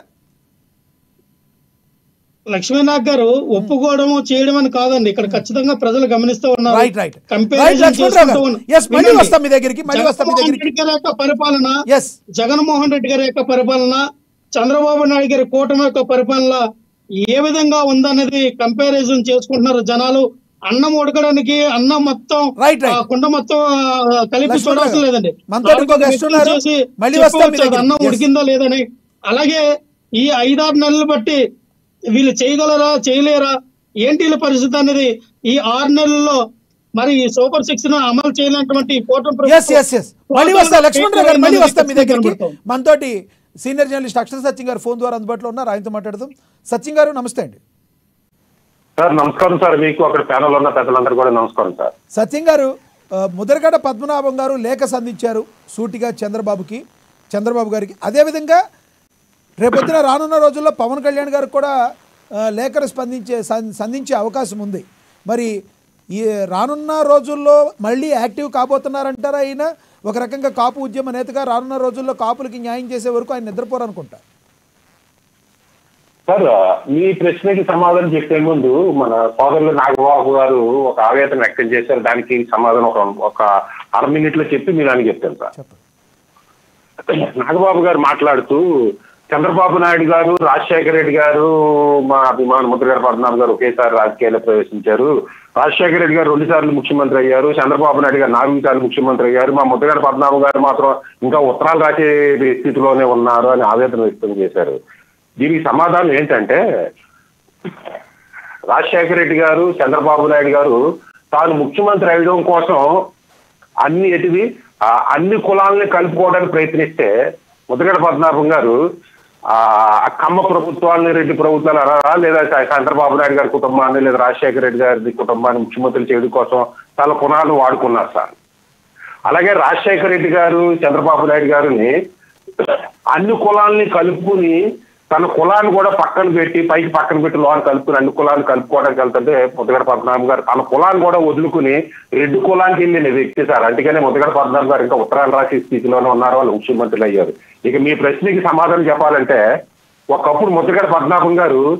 లక్ష్మీనాథ్ గారు ఒప్పుకోవడం చేయడం అని కాదండి ఇక్కడ ఖచ్చితంగా ప్రజలు గమనిస్తూ ఉన్నారు right right Comparison right Lakshmanarao చేసుకుంటూ గారు ఉన్నారు. ఎస్ మళ్ళీ వినండి. వస్తాం మీ దగ్గరికి మళ్ళీ వస్తాం మీ జగన్మోహన్ దగ్గరికి రెడ్డి గారి యొక్క పరిపాలన ఎస్ జగన్మోహన్ రెడ్డి గారి యొక్క పరిపాలన చంద్రబాబు నాయుడు గారి కూటమి యొక్క పరిపాలన ఏ విధంగా ఉందనేది కంపారిజన్ చేసుకుంటున్నారు జనాలు అన్నం ఉడకడానికి అన్నం మొత్తం Right, right. ఆ కుండ మొత్తం ఆ, కలిపి లక్ష్మణ్ చూడవలసిన గారు, లేదండి మనతో ఇంకో నాలుగు guest ఉన్నారు. చేసి మళ్ళీ వస్తాం మీ చెప్పవచ్చు అది దగ్గరికి. అన్నం Yes. ఉడికిందా లేదని అలాగే ఈ ఐదారు నెలలు బట్టి వీళ్ళు చేయగలరా చేయలేరా ఏంటి వీళ్ళ పరిస్థితి అనేది ఈ ఆరు నెలల్లో మరి ఈ సూపర్ సిక్స్ ను అమలు చేయలేనటువంటి ఈ కూటమి ఎస్ ఎస్ ఎస్ మళ్ళీ వస్తా లక్ష్మణరావు గారు మళ్ళీ వస్తాం మీ దగ్గరికి కనబడతాం. మనతోటి సీనియర్ జర్నలిస్ట్ అక్షర సత్యం గారు ఫోన్ ద్వారా అందుబాటులో ఉన్నారు ఆయనతో మాట్లాడదాం సత్యం గారు నమస్తే అండి సార్ నమస్కారం సార్ మీకు అక్కడ ప్యానల్ ఉన్న పెద్దలందరూ కూడా నమస్కారం సార్ సత్యం గారు ఆ, ముద్రగడ పద్మనాభం గారు లేఖ సంధించారు సూటిగా చంద్రబాబుకి చంద్రబాబు గారికి అదేవిధంగా రేపొద్దున రానున్న రోజుల్లో పవన్ కళ్యాణ్ గారు కూడా ఆ, లేఖను స్పందించే సం- సంధించే అవకాశం ఉంది మరి ఈ రానున్న రోజుల్లో మళ్ళీ యాక్టివ్ కాబోతున్నారంటారా ఆయన ఒక రకంగా కాపు ఉద్యమ నేతగా రానున్న రోజుల్లో కాపులకి న్యాయం చేసే వరకు ఆయన నిద్రపోరనుకుంటా సార్ మీ ప్రశ్నకి సమాధానం చెప్పే ముందు మన సోదరులు నాగబాబు గారు ఒక ఆవేదన వ్యక్తం చేశారు దానికి సమాధానం ఒక ఒక అర మినిట్ లో చెప్పి మీరు అని చెప్తాను సార్ చెప్పండి నాగబాబు గారు మాట్లాడుతూ చంద్రబాబు నాయుడు గారు రాజశేఖర రెడ్డి గారు మా అభిమాన ముద్రగారు పద్మనాభ గారు ఒకేసారి రాజకీయాల్లో ప్రవేశించారు రాజశేఖర రెడ్డి గారు రెండు సార్లు ముఖ్యమంత్రి అయ్యారు చంద్రబాబు నాయుడు గారు నాలుగు సార్లు ముఖ్యమంత్రి అయ్యారు మా ముద్రగారు పద్మనాభ గారు మాత్రం ఇంకా ఉత్తరాలు రాసే స్థితిలోనే ఉన్నారు అని ఆవేదన వ్యక్తం చేశారు దీనికి సమాధానం ఏంటంటే రాజశేఖర రెడ్డి గారు చంద్రబాబు నాయుడు గారు తాను ముఖ్యమంత్రి అయ్యడం కోసం అన్ని ఎటివి ఆ అన్ని కులాలని కలుపుకోవడానికి ప్రయత్నిస్తే ముద్రగడ పద్మనాభం గారు ఆ ఆ కమ్మ ప్రభుత్వాన్ని రెడ్డి ప్రభుత్వాలు అరారా లేదా చ- చంద్రబాబు నాయుడు గారి కుటుంబాన్ని లేదా రాజశేఖర రెడ్డి గారి కుటుంబాన్ని ముఖ్యమంత్రి చేయడం కోసం తన కులాలను వాడుకున్నారు సార్ అలాగే రాజశేఖర రెడ్డి గారు చంద్రబాబు నాయుడు గారిని అన్ని కులాలని కలుపుకుని తన కులాన్ని కూడా పక్కన పెట్టి పైకి పక్కన పెట్టి లోన్ కలుపుకుని అన్ని కులాన్ని కలుపుకోవడానికి వెళ్తుంటే ముద్దగడ పద్మనాభం గారు తన కులాన్ని కూడా వదులుకుని రెడ్డి కులానికి వెళ్ళిన వ్యక్తి సార్ అందుకనే ముద్దగడ పద్మనాభం గారు ఇంకా ఉత్తరాలు రాసే స్థితిలోనే ఉన్నారు వాళ్ళు ముఖ్యమంత్రులు అయ్యారు ఇక మీ ప్రశ్నకి సమాధానం చెప్పాలంటే ఒకప్పుడు ముద్దగడ పద్మనాభం గారు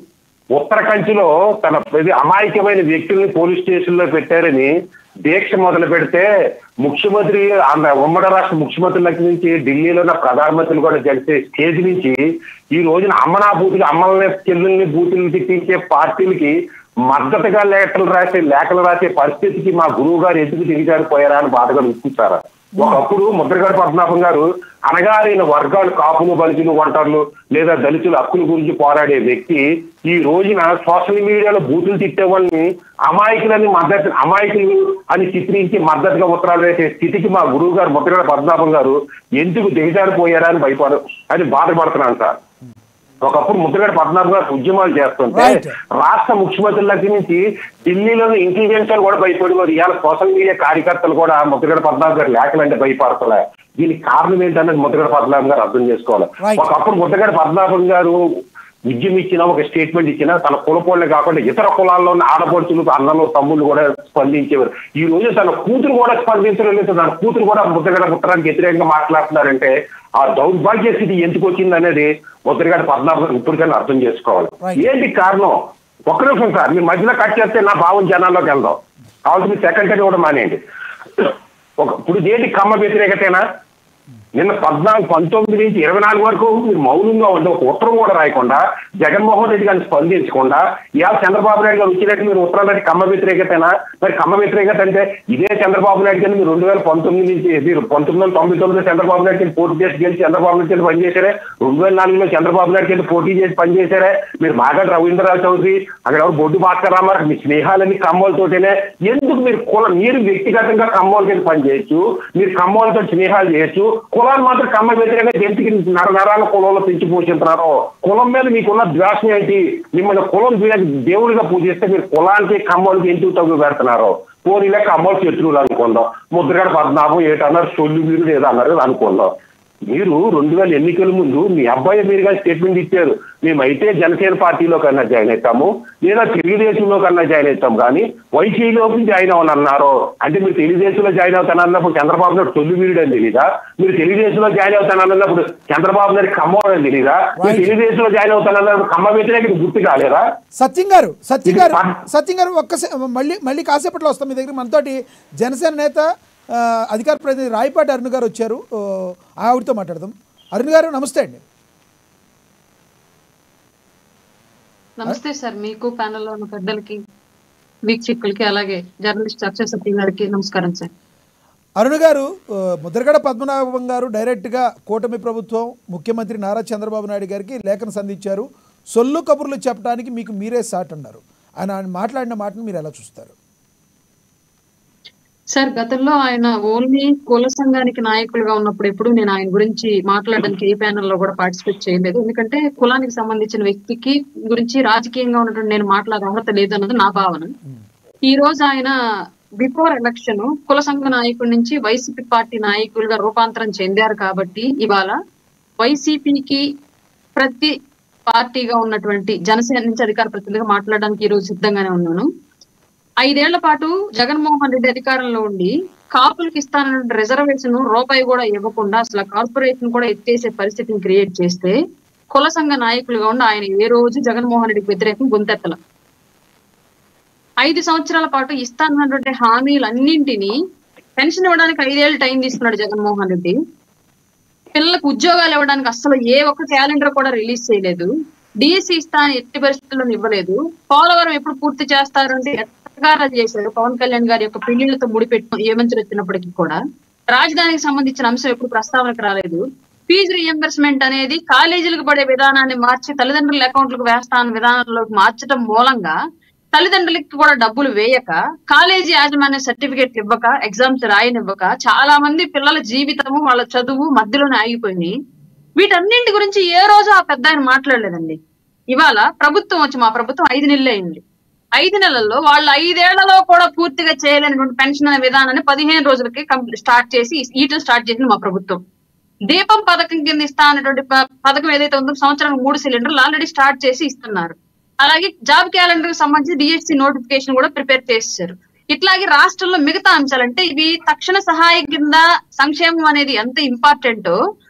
ఉత్తర కంచిలో తన ప్రతి అమాయకమైన వ్యక్తుల్ని పోలీస్ స్టేషన్ లో పెట్టారని దీక్ష మొదలు పెడితే ముఖ్యమంత్రి ఆంధ్ర ఉమ్మడి రాష్ట్ర ముఖ్యమంత్రి దగ్గర నుంచి ఢిల్లీలో ఉన్న ప్రధానమంత్రులు కూడా జరిసే స్టేజ్ నుంచి ఈ రోజున అమ్మనా బూతులు అమ్మల్ని చెల్లుల్ని బూతుల్ని తిట్టించే పార్టీలకి మద్దతుగా లేఖలు రాసే లేఖలు రాసే పరిస్థితికి మా గురువు గారు ఎందుకు దిగజారిపోయారా అని బాధగా గుర్తించారా ఒకప్పుడు ముద్రగడ పద్మనాభం గారు అనగారిన వర్గాలు కాపులు బలిజులు ఒంటర్లు లేదా దళితుల హక్కుల గురించి పోరాడే వ్యక్తి ఈ రోజున సోషల్ మీడియాలో బూతులు తిట్టే వాళ్ళని అమాయకులని మద్దతు అమాయకులు అని చిత్రించి మద్దతుగా ఉత్తరాలు వేసే స్థితికి మా గురువు గారు ముద్రగడ పద్మనాభం గారు ఎందుకు దిగజారిపోయారా అని భయపడ అని బాధపడుతున్నాను సార్ ఒకప్పుడు ముద్రగడ పద్మనాభం గారు ఉద్యమాలు చేస్తుంటే Right. రాష్ట్ర ముఖ్యమంత్రుల దగ్గర నుంచి ఢిల్లీలోని ఇంటెలిజెన్స్ కూడా భయపడి ఇవాళ సోషల్ మీడియా కార్యకర్తలు కూడా ముద్రగడ పద్మనాభం గారు లేఖలంటే భయపడతలే దీనికి కారణం ఏంటన్నది ముద్రగడ పద్మనాభం గారు అర్థం చేసుకోవాలి Right. ఒకప్పుడు ముద్రగడ పద్మనాభం గారు ఉద్యమం ఇచ్చినా ఒక స్టేట్మెంట్ ఇచ్చినా తన కులపోళ్ళే కాకుండా ఇతర కులాల్లో ఉన్న ఆడపడుచులు అన్నలు తమ్ముళ్ళు కూడా స్పందించేవారు ఈ రోజు తన కూతురు కూడా స్పందించడం లేదు తన కూతురు కూడా ముద్రగడ పుట్టడానికి వ్యతిరేకంగా మాట్లాడుతున్నారంటే ఆ దౌర్భాగ్య స్థితి ఎందుకు వచ్చింది అనేది ముద్రగడ పద్మనాభం గారు ఇప్పటికైనా అర్థం చేసుకోవాలి Right. ఏంటి కారణం ఒక్క నిమిషం సార్ మీరు మధ్యలో కట్ చేస్తే నా భావం జనాల్లోకి వెళ్దాం కావాల్సి మీరు సెకండ్ కూడా మానేయండి ఒక ఇప్పుడు ఏంటి కమ్మ వ్యతిరేకతేనా నిన్న పద్నాలుగు పంతొమ్మిది నుంచి ఇరవై నాలుగు వరకు మీరు మౌనంగా ఉండి ఒక ఉత్తరం కూడా రాయకుండా జగన్మోహన్ రెడ్డి గారిని స్పందించకుండా ఇవాళ చంద్రబాబు నాయుడు గారు వచ్చినట్టు మీరు ఉత్తరాలు రాసి కమ్మ వ్యతిరేకతేనా మరి కమ్మ వ్యతిరేకత అంటే ఇదే చంద్రబాబు నాయుడు గారిని మీరు రెండు వేల పంతొమ్మిది నుంచి మీరు పంతొమ్మిది వందల తొంభై తొమ్మిదిలో చంద్రబాబు నాయుడు గారిని పోటీ చేసి గెలిచి చంద్రబాబు నాయుడు గారిని పనిచేశారే రెండు వేల నాలుగులో చంద్రబాబు నాయుడు గారిని పోటీ చేసి పనిచేశారే మీరు మాగంటి రవీంద్రరావు చౌదరి అక్కడ ఎవరు బొడ్డు భాస్కర్ రామారావు మీ స్నేహాలన్నీ కమ్మోలతోటేనే ఎందుకు మీరు కుల మీరు వ్యక్తిగతంగా కమ్మోలకి పనిచేయచ్చు మీరు కమ్మోలతో స్నేహాలు చేయొచ్చు కులాన్ని మాత్రం కమ్మ వ్యతిరేకంగా ఎందుకు నర నరాల కులంలో పెంచి పోషిస్తున్నారు కులం మీద మీకున్న ద్వేషం ఏంటి మిమ్మల్ని కులం ద్వే- దేవుడిగా పూజిస్తే మీరు కులానికి కమ్మోలకి ఎందుకు తగ్గు పెడుతున్నారు పోనీలే కమ్మోలు శత్రువులు అనుకుందాం ముద్రగడ పద్మనాభం ఏటన్నారు సొల్లు మీరు ఏదో అన్నారు అనుకుందాం మీరు రెండు వేల ఎన్నికల ముందు మీ అబ్బాయి మీరుగా స్టేట్మెంట్ ఇచ్చారు మేమైతే జనసేన పార్టీలో కన్నా జాయిన్ అవుతాము లేదా తెలుగుదేశంలో కన్నా జాయిన్ అవుతాం కానీ వైసీలోకి జాయిన్ అవని అన్నారు అంటే మీరు తెలుగుదేశంలో జాయిన్ అవుతానన్నప్పుడు చంద్రబాబు నాయుడు తొలి వీరుడు అని తెలీదా మీరు తెలుగుదేశంలో జాయిన్ అవుతానన్నప్పుడు చంద్రబాబు నాయుడు ఖమ్మం అని తెలీదా మీరు Right. తెలుగుదేశంలో జాయిన్ అవుతానన్నప్పుడు ఖమ్మ వ్యతిరేకత గుర్తు కాలేదా సత్యం గారు సత్యం ఇది గారు పా- సత్యం గారు ఒక్కసే మళ్ళీ మళ్ళీ కాసేపట్లో వస్తాం మీ దగ్గర మనతోటి జనసేన నేత ఆ, అధికార ప్రతినిధి రాయపాటి అరుణ్ గారు వచ్చారు ఓ, ఆవిడతో మాట్లాడదాం అరుణ్ గారు నమస్తే అండి నమస్తే సార్ మీకు ప్యానెల్లో ఉన్న పెద్దలకి వీక్షకులకి అలాగే జర్నలిస్ట్ అక్షయ్ సత్యం గారికి నమస్కారం సార్ అరుణ్ గారు ఆ, ముద్రగడ పద్మనాభం గారు డైరెక్ట్గా కూటమి ప్రభుత్వం ముఖ్యమంత్రి నారా చంద్రబాబు నాయుడు గారికి లేఖను సంధించారు సొల్లు కబుర్లు చెప్పడానికి మీకు మీరే సాట్ అన్నారు ఆయన ఆయన మాట్లాడిన మాటను మీరు ఎలా చూస్తారు సార్ గతంలో ఆయన ఓన్లీ కుల సంఘానికి నాయకులుగా ఉన్నప్పుడు ఎప్పుడు నేను ఆయన గురించి మాట్లాడడానికి ఏ ప్యానెల్ లో కూడా పార్టిసిపేట్ చేయలేదు ఎందుకంటే కులానికి సంబంధించిన వ్యక్తికి గురించి రాజకీయంగా ఉన్నటువంటి నేను మాట్లాడే అర్హత లేదన్నది నా భావన ఈ రోజు ఆయన బిఫోర్ ఎలక్షన్ కుల సంఘ నాయకుడి నుంచి వైసీపీ పార్టీ నాయకులుగా రూపాంతరం చెందారు కాబట్టి ఇవాళ వైసీపీకి ప్రతి పార్టీగా ఉన్నటువంటి జనసేన నుంచి అధికార ప్రతినిధిగా మాట్లాడడానికి ఈ రోజు సిద్ధంగానే ఉన్నాను ఐదేళ్ల పాటు జగన్మోహన్ రెడ్డి అధికారంలో ఉండి కాపులకు ఇస్తానన్న రిజర్వేషన్ రూపాయి కూడా ఇవ్వకుండా అసలు కార్పొరేషన్ కూడా ఎత్తేసే పరిస్థితిని క్రియేట్ చేస్తే కుల సంఘ నాయకులుగా ఉండి ఆయన ఏ రోజు జగన్మోహన్ రెడ్డికి వ్యతిరేకం గొంతెత్తల ఐదు సంవత్సరాల పాటు ఇస్తానన్నటువంటి హామీలన్నింటినీ పెన్షన్ ఇవ్వడానికి ఐదేళ్ళు టైం తీసుకున్నాడు జగన్మోహన్ రెడ్డి పిల్లలకు ఉద్యోగాలు ఇవ్వడానికి అసలు ఏ ఒక్క క్యాలెండర్ కూడా రిలీజ్ చేయలేదు డిఎస్సి ఇస్తా అని ఎట్టి పరిస్థితుల్లో ఇవ్వలేదు పోలవరం ఎప్పుడు పూర్తి చేస్తారు అంటే ఎట్టగారాలు చేశారు పవన్ కళ్యాణ్ గారి యొక్క పెళ్లిళ్లతో ముడిపెట్టు ఏ మంత్రి వచ్చినప్పటికీ కూడా రాజధానికి సంబంధించిన అంశం ఎప్పుడు ప్రస్తావనకు రాలేదు ఫీజు రియంబర్స్మెంట్ అనేది కాలేజీలకు పడే విధానాన్ని మార్చి తల్లిదండ్రుల అకౌంట్లకు వేస్తా అన్న విధానంలోకి మార్చడం మూలంగా తల్లిదండ్రులకి కూడా డబ్బులు వేయక కాలేజీ యాజమాన్య సర్టిఫికేట్ ఇవ్వక ఎగ్జామ్స్ రాయనివ్వక చాలా మంది పిల్లల జీవితము వాళ్ళ చదువు మధ్యలోనే ఆగిపోయింది వీటన్నింటి గురించి ఏ రోజు ఆ పెద్ద ఆయన మాట్లాడలేదండి ఇవాళ ప్రభుత్వం వచ్చి మా ప్రభుత్వం ఐదు నెలలు అయింది ఐదు నెలల్లో వాళ్ళు ఐదేళ్లలో కూడా పూర్తిగా చేయలేనటువంటి పెన్షన్ అనే విధానాన్ని పదిహేను రోజులకి కంప్లీట్ స్టార్ట్ చేసి ఈటలు స్టార్ట్ చేసింది మా ప్రభుత్వం దీపం పథకం కింద ఇస్తా అనేటువంటి ప- పథకం ఏదైతే ఉందో సంవత్సరానికి మూడు సిలిండర్లు ఆల్రెడీ స్టార్ట్ చేసి ఇస్తున్నారు అలాగే జాబ్ క్యాలెండర్ కి సంబంధించి డిఎస్సి నోటిఫికేషన్ కూడా ప్రిపేర్ చేశారు ఇట్లాగే రాష్ట్రంలో మిగతా అంశాలంటే ఇవి తక్షణ సహాయం కింద సంక్షేమం అనేది ఎంత ఇంపార్టెంట్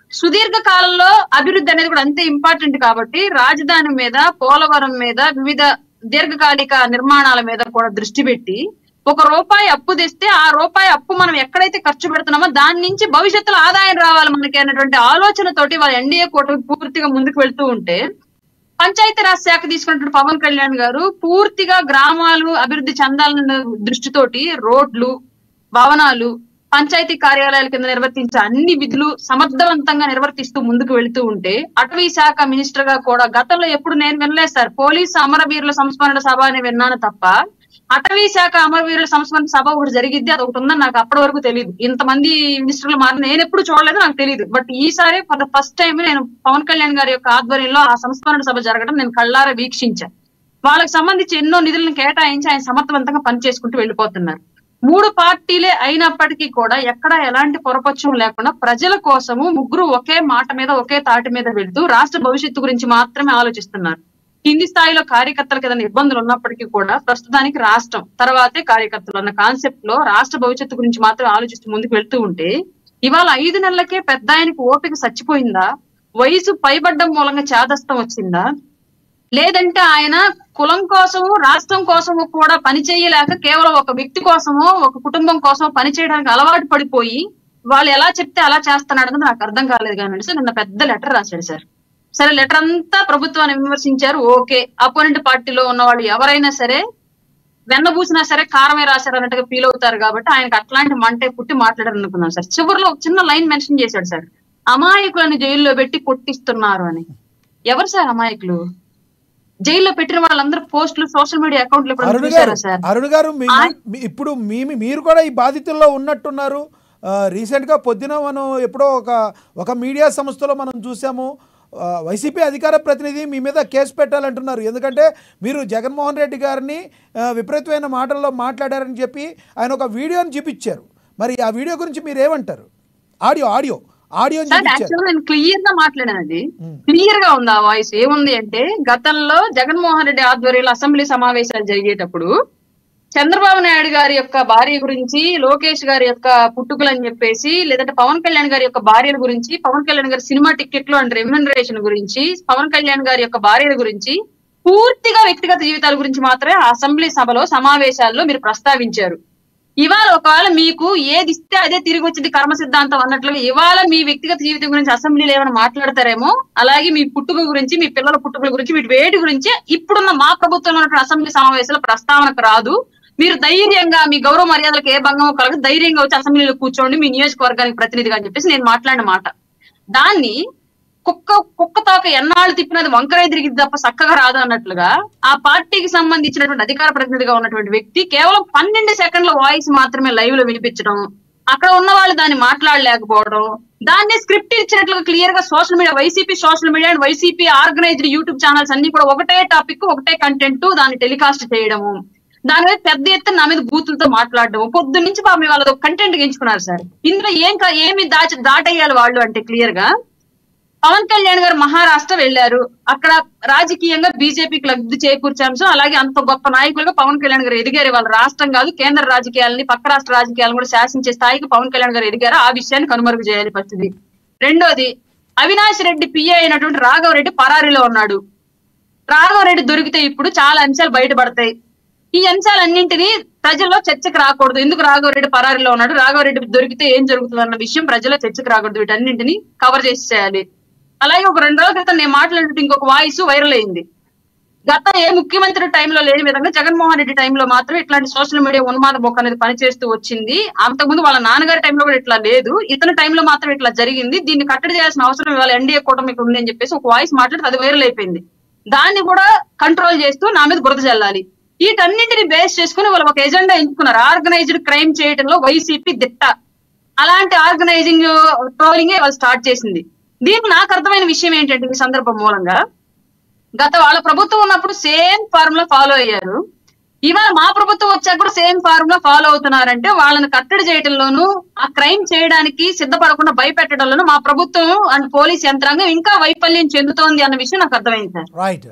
సుదీర్ఘ కాలంలో అభివృద్ధి అనేది కూడా అంతే ఇంపార్టెంట్ కాబట్టి రాజధాని మీద పోలవరం మీద వివిధ దీర్ఘకాలిక నిర్మాణాల మీద కూడా దృష్టి పెట్టి ఒక రూపాయి అప్పు తెస్తే ఆ రూపాయి అప్పు మనం ఎక్కడైతే ఖర్చు పెడుతున్నామో దాని నుంచి భవిష్యత్తులో ఆదాయం రావాలి మనకి అనేటువంటి ఆలోచనతోటి వాళ్ళ ఎన్డీఏ కూటమి పూర్తిగా ముందుకు వెళ్తూ ఉంటే పంచాయతీ రాజ్ శాఖ తీసుకున్నటువంటి పవన్ కళ్యాణ్ గారు పూర్తిగా గ్రామాలు అభివృద్ధి చెందాలన్న దృష్టితోటి రోడ్లు భవనాలు పంచాయతీ కార్యాలయాల కింద నిర్వర్తించే అన్ని విధులు సమర్థవంతంగా నిర్వర్తిస్తూ ముందుకు వెళుతూ ఉంటే అటవీ శాఖ మినిస్టర్ గా కూడా గతంలో ఎప్పుడు నేను వినలేదు సార్ పోలీసు అమరవీరుల సంస్మరణ సభ అని విన్నాను తప్ప అటవీ శాఖ అమరవీరుల సంస్మరణ సభ ఒకటి జరిగిద్ది అది ఒకటి ఉందని నాకు అప్పటి వరకు తెలియదు ఇంతమంది మినిస్టర్లు మారి నేను ఎప్పుడు చూడలేదు నాకు తెలియదు బట్ ఈసారి ఫర్ ద ఫస్ట్ టైం నేను పవన్ కళ్యాణ్ గారి యొక్క ఆధ్వర్యంలో ఆ సంస్మరణ సభ జరగడం నేను కళ్ళారా వీక్షించాను వాళ్ళకి సంబంధించి ఎన్నో నిధులను కేటాయించి ఆయన సమర్థవంతంగా పనిచేసుకుంటూ వెళ్ళిపోతున్నారు మూడు పార్టీలే అయినప్పటికీ కూడా ఎక్కడ ఎలాంటి పొరపక్షం లేకుండా ప్రజల కోసము ముగ్గురు ఒకే మాట మీద ఒకే తాటి మీద వెళ్తూ రాష్ట్ర భవిష్యత్తు గురించి మాత్రమే ఆలోచిస్తున్నారు కింది స్థాయిలో కార్యకర్తలకు ఏదైనా ఇబ్బందులు ఉన్నప్పటికీ కూడా ప్రస్తుతానికి రాష్ట్రం తర్వాతే కార్యకర్తలు అన్న కాన్సెప్ట్ లో రాష్ట్ర భవిష్యత్తు గురించి మాత్రం ఆలోచిస్తూ ముందుకు వెళ్తూ ఉంటే ఇవాళ ఐదు నెలలకే పెద్ద ఆయనకు ఓపిక చచ్చిపోయిందా వయసు పైబడ్డం మూలంగా చేదస్తం వచ్చిందా లేదంటే ఆయన కులం కోసము రాష్ట్రం కోసము కూడా పని చేయలేక కేవలం ఒక వ్యక్తి కోసమో ఒక కుటుంబం కోసమో పని చేయడానికి అలవాటు పడిపోయి వాళ్ళు ఎలా చెప్తే అలా చేస్తున్నాడు అనేది నాకు అర్థం కాలేదు కానీ సార్ నిన్న పెద్ద లెటర్ రాశాడు సార్ సరే లెటర్ అంతా ప్రభుత్వాన్ని విమర్శించారు ఓకే అపోనెంట్ పార్టీలో ఉన్న వాళ్ళు ఎవరైనా సరే వెన్నబూసినా సరే కారమే రాశారు అన్నట్టుగా ఫీల్ అవుతారు కాబట్టి ఆయనకు అట్లాంటి మంటే పుట్టి మాట్లాడారు అనుకున్నాం సార్ చివరిలో ఒక చిన్న లైన్ మెన్షన్ చేశాడు సార్ అమాయకులను జైల్లో పెట్టి కొట్టిస్తున్నారు అని ఎవరు సార్ అమాయకులు జైల్లో పెట్టిన వాళ్ళందరూ పోస్టులు సోషల్ మీడియా అకౌంట్లు ఎప్పుడు అరుణ్ గారు చూసారా సార్ అరుణ్ గారు మీ- ఆ- మీ- ఇప్పుడు మీ మీ- మీరు కూడా ఈ బాధితుల్లో ఉన్నట్టున్నారు ఆ, రీసెంట్గా పొద్దున మనం ఎప్పుడో ఒక ఒక మీడియా సంస్థలో మనం చూసాము ఆ, వైసీపీ అధికార ప్రతినిధి మీ మీద కేసు పెట్టాలంటున్నారు ఎందుకంటే మీరు జగన్మోహన్ రెడ్డి గారిని ఆ, విపరీతమైన మాటల్లో మాట్లాడారని చెప్పి ఆయన ఒక వీడియోని చూపించారు మరి ఆ వీడియో గురించి మీరు ఏమంటారు ఆడియో ఆడియో ఆడియోని సార్ చూపించారు యాక్చువల్ నేను క్లియర్ గా మాట్లాడాను క్లియర్ గా ఉంది ఆ వాయిస్ ఏముంది అంటే గతంలో జగన్మోహన్ రెడ్డి ఆధ్వర్యంలో అసెంబ్లీ సమావేశాలు జరిగేటప్పుడు చంద్రబాబు నాయుడు గారి యొక్క భార్య గురించి లోకేష్ గారి యొక్క పుట్టుకలు అని చెప్పేసి లేదంటే పవన్ కళ్యాణ్ గారి యొక్క భార్యల గురించి పవన్ కళ్యాణ్ గారి సినిమా టికెట్లు అండ్ రెమ్యునరేషన్ గురించి పవన్ కళ్యాణ్ గారి యొక్క భార్యల గురించి పూర్తిగా వ్యక్తిగత జీవితాల గురించి మాత్రమే ఆ అసెంబ్లీ సభలో సమావేశాల్లో మీరు ప్రస్తావించారు ఇవాళ ఒకవేళ మీకు ఏది ఇస్తే అదే తిరిగి వచ్చింది కర్మ సిద్ధాంతం అన్నట్లుగా ఇవాళ మీ వ్యక్తిగత జీవితం గురించి అసెంబ్లీలో ఏమైనా మాట్లాడతారేమో అలాగే మీ పుట్టుక గురించి మీ పిల్లల పుట్టుకల గురించి వీటి వేటి గురించి ఇప్పుడున్న మా ప్రభుత్వంలో ఉన్నటువంటి అసెంబ్లీ సమావేశాల ప్రస్తావనకు రాదు మీరు ధైర్యంగా మీ గౌరవ మర్యాదలకు ఏ భంగం కలగ ధైర్యంగా వచ్చి అసెంబ్లీలో కూర్చోండి మీ నియోజకవర్గానికి ప్రతినిధిగా అని చెప్పేసి నేను మాట్లాడిన మాట దాన్ని కుక్క కుక్క తాక ఎన్నాళ్ళు తిప్పినది వంకరే తిరిగి తప్ప చక్కగా రాదు అన్నట్లుగా ఆ పార్టీకి సంబంధించినటువంటి అధికార ప్రతినిధిగా ఉన్నటువంటి వ్యక్తి కేవలం పన్నెండు సెకండ్ల వాయిస్ మాత్రమే లైవ్ లో వినిపించడం అక్కడ ఉన్న వాళ్ళు దాన్ని మాట్లాడలేకపోవడం దాన్ని స్క్రిప్ట్ ఇచ్చినట్లుగా క్లియర్ గా social media YCP social media and YCP organised YouTube channels అన్ని కూడా ఒకటే టాపిక్ ఒకటే కంటెంట్ దాన్ని టెలికాస్ట్ చేయడము దాని మీద పెద్ద ఎత్తున నా మీద బూతులతో మాట్లాడడం పొద్దు నుంచి పాపం వాళ్ళది ఒక కంటెంట్ ఎంచుకున్నారు సార్ ఇందులో ఏం కా- ఏమి దాచి దాటేయాలి వాళ్ళు అంటే క్లియర్ గా పవన్ కళ్యాణ్ గారు మహారాష్ట్ర వెళ్లారు అక్కడ రాజకీయంగా బీజేపీకి లబ్ధి చేకూర్చే అంశం అలాగే అంత గొప్ప నాయకులుగా పవన్ కళ్యాణ్ గారు ఎదిగారు వాళ్ళ రాష్ట్రం కాదు కేంద్ర రాజకీయాలని పక్క రాష్ట్ర రాజకీయాలను కూడా శాసించే స్థాయికి పవన్ కళ్యాణ్ గారు ఎదిగారు ఆ విషయాన్ని కనుమరుగు చేయాలి పరిస్థితి రెండోది అవినాష్ రెడ్డి పిఏ అయినటువంటి రాఘవ రెడ్డి పరారీలో ఉన్నాడు రాఘవరెడ్డి దొరికితే ఇప్పుడు చాలా అంశాలు బయటపడతాయి ఈ అంశాలన్నింటినీ ప్రజల్లో చర్చకు రాకూడదు ఎందుకు రాఘవరెడ్డి పరారిలో ఉన్నాడు రాఘవరెడ్డి దొరికితే ఏం జరుగుతుంది అన్న విషయం ప్రజల్లో చర్చకు రాకూడదు వీటన్నింటినీ కవర్ చేసి చేయాలి అలాగే ఒక రెండు రోజుల క్రితం నేను మాట్లాడినట్టు ఇంకొక వాయిస్ వైరల్ అయింది గత ఏ ముఖ్యమంత్రి టైంలో లేని విధంగా జగన్మోహన్ రెడ్డి టైంలో మాత్రం ఇట్లాంటి సోషల్ మీడియా ఉన్మాద బొక్క అనేది పనిచేస్తూ వచ్చింది అంతకుముందు వాళ్ళ నాన్నగారి టైంలో కూడా ఇట్లా లేదు ఇతని టైంలో మాత్రం ఇట్లా జరిగింది దీన్ని కట్టడి చేయాల్సిన అవసరం ఇవాళ ఎన్డీఏ కూటమికి ఉంది అని చెప్పేసి ఒక వాయిస్ మాట్లాడితే అది వైరల్ అయిపోయింది దాన్ని కూడా కంట్రోల్ చేస్తూ నా మీద బురద చల్లాలి వీటన్నింటిని బేస్ చేసుకుని వాళ్ళు ఒక ఎజెండా ఎంచుకున్నారు ఆర్గనైజ్డ్ క్రైమ్ చేయడంలో వైసీపీ దిట్ట అలాంటి ఆర్గనైజింగ్ ట్రోలింగ్ వాళ్ళు స్టార్ట్ చేసింది దీనికి నాకు అర్థమైన విషయం ఏంటంటే ఈ సందర్భం మూలంగా గత వాళ్ళ ప్రభుత్వం ఉన్నప్పుడు సేమ్ ఫార్ములా ఫాలో అయ్యారు ఇవాళ మా ప్రభుత్వం వచ్చాక కూడా సేమ్ ఫార్ములా ఫాలో అవుతున్నారంటే వాళ్ళని కట్టడి చేయడంలోనూ ఆ క్రైమ్ చేయడానికి సిద్ధపడకుండా భయపెట్టడంలోనూ మా ప్రభుత్వం అండ్ పోలీస్ యంత్రాంగం ఇంకా వైఫల్యం చెందుతోంది అన్న విషయం నాకు అర్థమైంది సార్ రైట్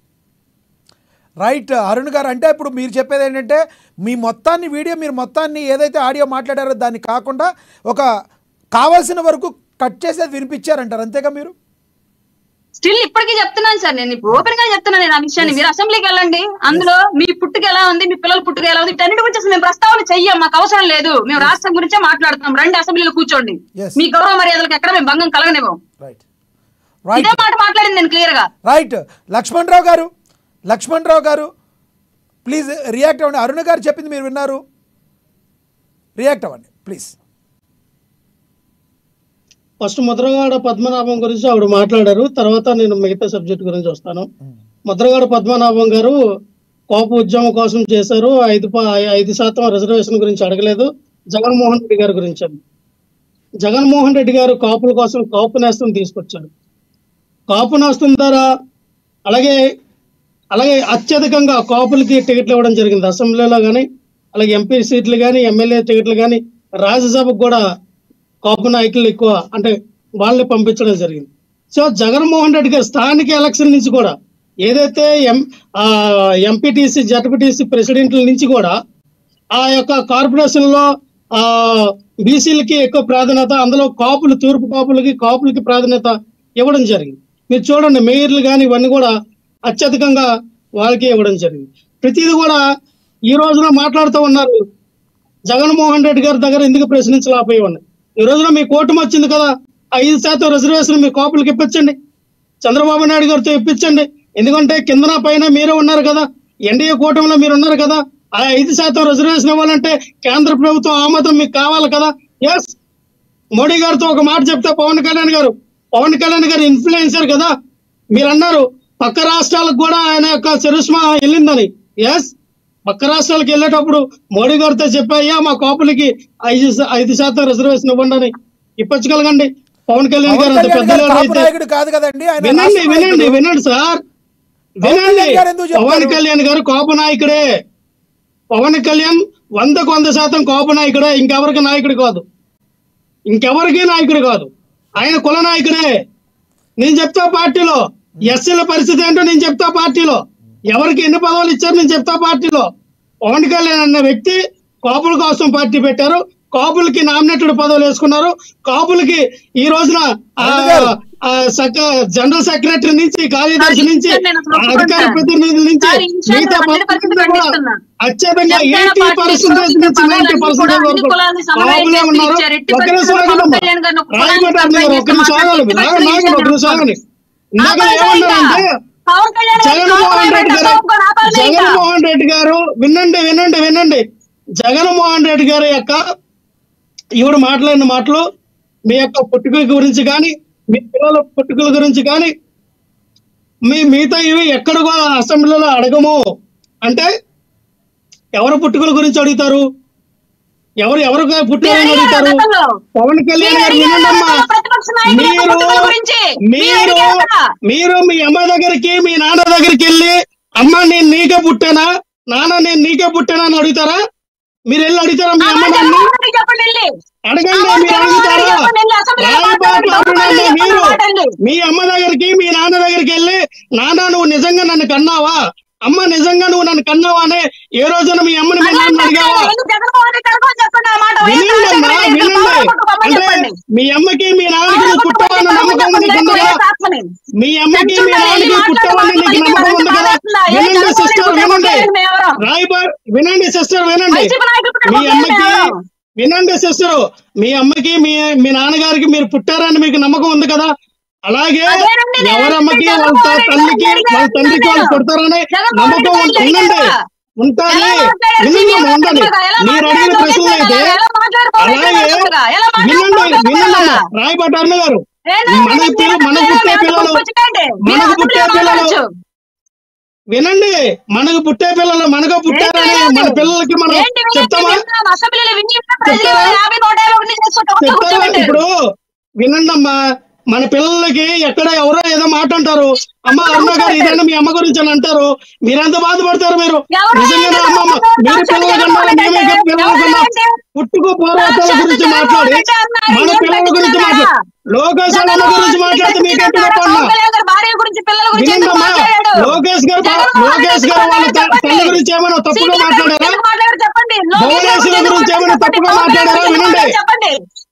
రైట్ అరుణ్ గారు అంటే ఇప్పుడు మీరు చెప్పేది ఏంటంటే మీ మొత్తాన్ని వీడియో మీరు మొత్తాన్ని ఏదైతే ఆడియో మాట్లాడారో దాన్ని కాకుండా ఒక కావాల్సిన వరకు కట్ చేసేది వినిపించారంటారు అంతేగా మీరు స్టిల్ ఇప్పటికీ చెప్తున్నాను సార్ నేను ఇప్పుడు ఓపెన్ గా చెప్తున్నాను నేను ఆ విషయాన్ని మీరు అసెంబ్లీకి వెళ్ళండి అందులో మీ పుట్టుక ఎలా ఉంది మీ పిల్లల పుట్టుక ఎలా ఉంది వీటన్నిటి గురించి అసలు మేము ప్రస్తావన చెయ్యం మాకు అవసరం లేదు మేము రాష్ట్రం గురించే మాట్లాడుతున్నాం రండి అసెంబ్లీలో కూర్చోండి Yes. మీ గౌరవ మర్యాదలకు ఎక్కడ మేము భంగం కలగనివ్వం రైట్ రైట్ ఇదే మాట మాట్లాడింది నేను క్లియర్ గా రైట్ లక్ష్మణ్ రావు గారు లక్ష్మణ్ రావు గారు ప్లీజ్ రియాక్ట్ అవ్వండి అరుణ గారు చెప్పింది మీరు విన్నారు రియాక్ట్ అవ్వండి ప్లీజ్ ఫస్ట్ ముద్రగాడ పద్మనాభం గురించి ఆవిడ మాట్లాడారు తర్వాత నేను మిగతా సబ్జెక్ట్ గురించి వస్తాను ముద్రగాడ పద్మనాభం గారు కోప ఉద్యమం కోసం చేశారు ఐదు ప- ఐదు శాతం రిజర్వేషన్ గురించి అడగలేదు జగన్మోహన్ రెడ్డి గారి గురించి అని. జగన్మోహన్ రెడ్డి గారు కాపుల కోసం కాపు నేస్తం తీసుకొచ్చారు కాపు నేస్తం ద్వారా అలాగే అలాగే అత్యధికంగా కాపులకి టికెట్లు ఇవ్వడం జరిగింది అసెంబ్లీలో కానీ అలాగే ఎంపీ సీట్లు కానీ ఎమ్మెల్యే టికెట్లు కానీ రాజ్యసభకు కూడా కాపు నాయకులు ఎక్కువ అంటే వాళ్ళని పంపించడం జరిగింది సో జగన్మోహన్ రెడ్డి గారు స్థానిక ఎలక్షన్ నుంచి కూడా ఏదైతే ఎం ఎంపీటీసీ జడ్పీటీసీ ప్రెసిడెంట్ల నుంచి కూడా ఆ యొక్క కార్పొరేషన్ లో ఆ బీసీలకి ఎక్కువ ప్రాధాన్యత అందులో కాపులు తూర్పు కాపులకి కాపులకి ప్రాధాన్యత ఇవ్వడం జరిగింది మీరు చూడండి మేయర్లు కానీ ఇవన్నీ కూడా అత్యధికంగా వాళ్ళకి ఇవ్వడం జరిగింది ప్రతిదీ కూడా ఈ రోజున మాట్లాడుతూ ఉన్నారు జగన్మోహన్ రెడ్డి గారి దగ్గర ఎందుకు ప్రశ్నించలేకపోయి ఈ రోజున మీ కూటమి వచ్చింది కదా ఐదు శాతం రిజర్వేషన్ మీ కాపులకి ఇప్పించండి చంద్రబాబు నాయుడు గారితో ఇప్పించండి ఎందుకంటే కిందన పైన మీరే ఉన్నారు కదా ఎన్డీఏ కూటమిలో మీరు ఉన్నారు కదా ఆ ఐదు శాతం రిజర్వేషన్ ఇవ్వాలంటే కేంద్ర ప్రభుత్వం ఆమోదం మీకు కావాలి కదా ఎస్ మోడీ గారితో ఒక మాట చెప్తే పవన్ కళ్యాణ్ గారు పవన్ కళ్యాణ్ గారు ఇన్ఫ్లుయెన్సర్ కదా మీరు అన్నారు పక్క రాష్ట్రాలకు కూడా ఆయన యొక్క చరిష్మా వెళ్ళిందని ఎస్ పక్క రాష్ట్రాలకు వెళ్ళేటప్పుడు మోడీ గారితో చెప్పాయ్యా మా కాపులకి ఐదు శా- ఐదు శాతం రిజర్వేషన్ ఇవ్వండి అని ఇప్పించగలగండి పవన్ కళ్యాణ్ గారు పవన్ అంత కళ్యాణ్ పెద్ద గారు leader కాపు అయితే నాయకుడు కాదు కదండి ఆయన వినండి రాష్ట్ర వినండి నాయకుడు. వినండి సార్ పవన్ వినండి కళ్యాణ్ గారు ఎందుకు చెప్తారు? పవన్ కళ్యాణ్ గారు కోప నాయకుడే పవన్ కళ్యాణ్ వందకు వంద శాతం కోప నాయకుడే ఇంకెవరికి నాయకుడు కాదు ఇంకెవరికి నాయకుడు కాదు ఆయన కుల నాయకుడే నేను చెప్తా పార్టీలో ఎస్సీల పరిస్థితి ఏంటో నేను చెప్తా పార్టీలో ఎవరికి ఎన్ని పదవులు ఇచ్చారు నేను చెప్తా పార్టీలో పవన్ కళ్యాణ్ అన్న వ్యక్తి కాపుల కోసం పార్టీ పెట్టారు కాపులకి నామినేటెడ్ పదవులు వేసుకున్నారు కాపులకి ఈ రోజున ఆ, ఆ, సెక- జనరల్ సెక్రటరీ నుంచి కార్యదర్శి నుంచి నేను అసలు ఆ అధికార ఒప్పుకుంటాను. ప్రతినిధుల నుంచి సార్, ఈ విషయాన్ని మిగతా నేను 100% పదవులు కూడా ఖండిస్తున్నా. అత్యధికంగా జనసేన ఎయిటీ పార్టీ పర్సెంటేజ్ ఇచ్చిన నుంచి నైన్టీ పదవులన్నీ పర్సెంటేజ్ కూడా వరకు అన్ని కులాలని సమన్వయం కాపులే చేసి ఉన్నారు ఇచ్చారు. ఎట్టి ఒక్క నిమిషం పరిస్థితుల్లో ఆగండి. పవన్ కళ్యాణ్ గారిని ఒక్క రాయబడ్డ కులానికి అన్నారు, ఒక్క నిమిషం సమన్వయం ఆగండి. చేసి ఆగండి, ఆగండి, ఒక్క నిమిషం ఆగండి. ఇందాక ఆపాలి ఏమన్నారంటే ఇంకా. పవన్ కళ్యాణ్ గారిని జగన్మోహన్ రెడ్డి గారు ఆపాలి ఇంకా. జగన్మోహన్ రెడ్డి గారు వినండి వినండి వినండి జగన్మోహన్ రెడ్డి గారి యొక్క ఈవిడ మాట్లాడిన మాటలు మీ యొక్క పుట్టుకల గురించి కానీ మీ పిల్లల పుట్టుకల గురించి కానీ మీ మిగతా ఇవి ఎక్కడ కూడా అసెంబ్లీలో అడగము అంటే ఎవరు పుట్టుకల గురించి అడుగుతారు ఎవరు ఎవరు పుట్టారని మీరు అడుగుతారు అడిగారా గతంలో? పవన్ కళ్యాణ్ గారు మీరు అడిగారా వినండమ్మా గతంలో ప్రతిపక్ష నాయకుల యొక్క మీరు పుట్టుకల గురించి? మీరు మీరు అడిగారా? మీరు మీ అమ్మ దగ్గరికి మీ నాన్న దగ్గరికి వెళ్ళి అమ్మ నేను నీకే పుట్టానా నాన్న నేను నీకే పుట్టానా అని అడుగుతారా మీరు వెళ్ళి అడుగుతారా మీ అమ్మ ఆ మాట నాన్న జగన్మోహన్ రెడ్డికి చెప్పండి వెళ్ళి. అడగండి ఆ మాట మీరు జగన్మోహన్ అడుగుతారా రెడ్డికి చెప్పండి వెళ్ళి. అసెంబ్లీలో రాయబాటు మాట్లాడండి. అరుణాన్ని చెప్పండి మీరు మాట వెళ్ళి. మీ అమ్మ దగ్గరికి మీ నాన్న దగ్గరికి వెళ్ళి నాన్న నువ్వు నిజంగా నన్ను కన్నావా అమ్మ నిజంగా నువ్వు నన్ను కన్నావా అని ఏ రోజున మీ అమ్మని మీ నాన్న అడిగావా ఎందుకు జగన్మోహన్ రెడ్డి అడగమని చెప్పండి ఆ మాట. వినండి వైఎస్ఆర్ అమ్మా చెప్పండి. వినండి పవన్ కుటుంబం అంటే చెప్పండి. మీ అమ్మకి మీ నాన్నకి నువ్వు పుట్టావన్న నమ్మకం ఉంది నీకు ఉందా ఆత్మని. మీ అమ్మకి మీ నాన్నకి పుట్టావని నీకు నమ్మకం ఉంది కదా వినండి సిస్టర్ వినండి రాయబార్ వినండి సిస్టర్ వినండి మీ అమ్మకి వినండి సిస్టర్ మీ అమ్మకి మీ మీ నాన్నగారికి మీరు పుట్టారని మీకు నమ్మకం ఉంది కదా అలాగే అదేనండి, నేను ఎవరమ్మకి వాళ్ళ జగన్మోహన్ త- రెడ్డి తల్లికి గారిని వాళ్ళ తండ్రికి వాళ్ళు అడిగాను. పుడతారని జగన్మోహన్ నమ్మకం రెడ్డి గారిని ఉందండి అడిగాను. ఉంటుంది ఎలా మాట్లాడారు వినండి సీనియర్ ఉండండి నాయకులుగా? ఎలా మీరు అడిగిన మాట్లాడారు ప్రశ్నలు అయితే జగన్మోహన్ ఎలా మాట్లాడారు పవన్ అలాగే కళ్యాణ్ గారుగా? ఎలా మాట్లాడారు వినండి పవన్ కళ్యాణ్ వినండి గారుగా? రాయబాటు అన్న గారు ఏంటి? మనకు పిల్ల- మనకు పుట్టే పిల్లలు మనకు పుట్టే పిల్లలు వినండి మనకు పుట్టే పిల్లలు మనకు పుట్టారని మన పిల్లలకి మనం చెప్తామా అసెంబ్లీలో విని ప్రజలు చెప్తారా? యాభై నూట యాభై ఒకటి చేసుకుంటాం ఒక్క చెప్తారా కూర్చోబెట్టారు. ఇప్పుడు వినండి అమ్మా మన పిల్లలకి ఎక్కడ ఎవరో ఏదో మాట అంటారు అమ్మ అరుణ గారు ఇదండి మీ అమ్మ గురించి అని అంటారు మీరెంత బాధపడతారు మీరు ఎవరు నిజంగానే ఏంటి? అమ్మమ్మ మీరు పిల్లల కన్నా మేమే ఇంకా పిల్లల కన్నా పుట్టుకు పూర్వతాల గురించి మాట్లాడి మన పిల్లల గురించి మాట్లాడి లోకేష్ అన్న గురించి మాట్లాడితే మీకెట్టు చెప్పమ్మా పవన్ కళ్యాణ్ గారి భార్య గురించి పిల్లల గురించి ఎందుకు వినండమ్మా మాట్లాడాడు? లోకేష్ గారు బా- జగన్మోహన్ లోకేష్ రెడ్డి గారు వాళ్ళ గురించి త- తల్లి చెప్పండి. గురించి ఏమైనా తప్పుగా సీనియర్ మాట్లాడారా ఎందుకు మాట్లాడారు చెప్పండి లోకేష్ గారి భువనేశ్వరి గురించి గురించి ఏమైనా చెప్పండి. తప్పుగా పవన్ కళ్యాణ్ మాట్లాడారా? గురించి వినండి. చెప్పండి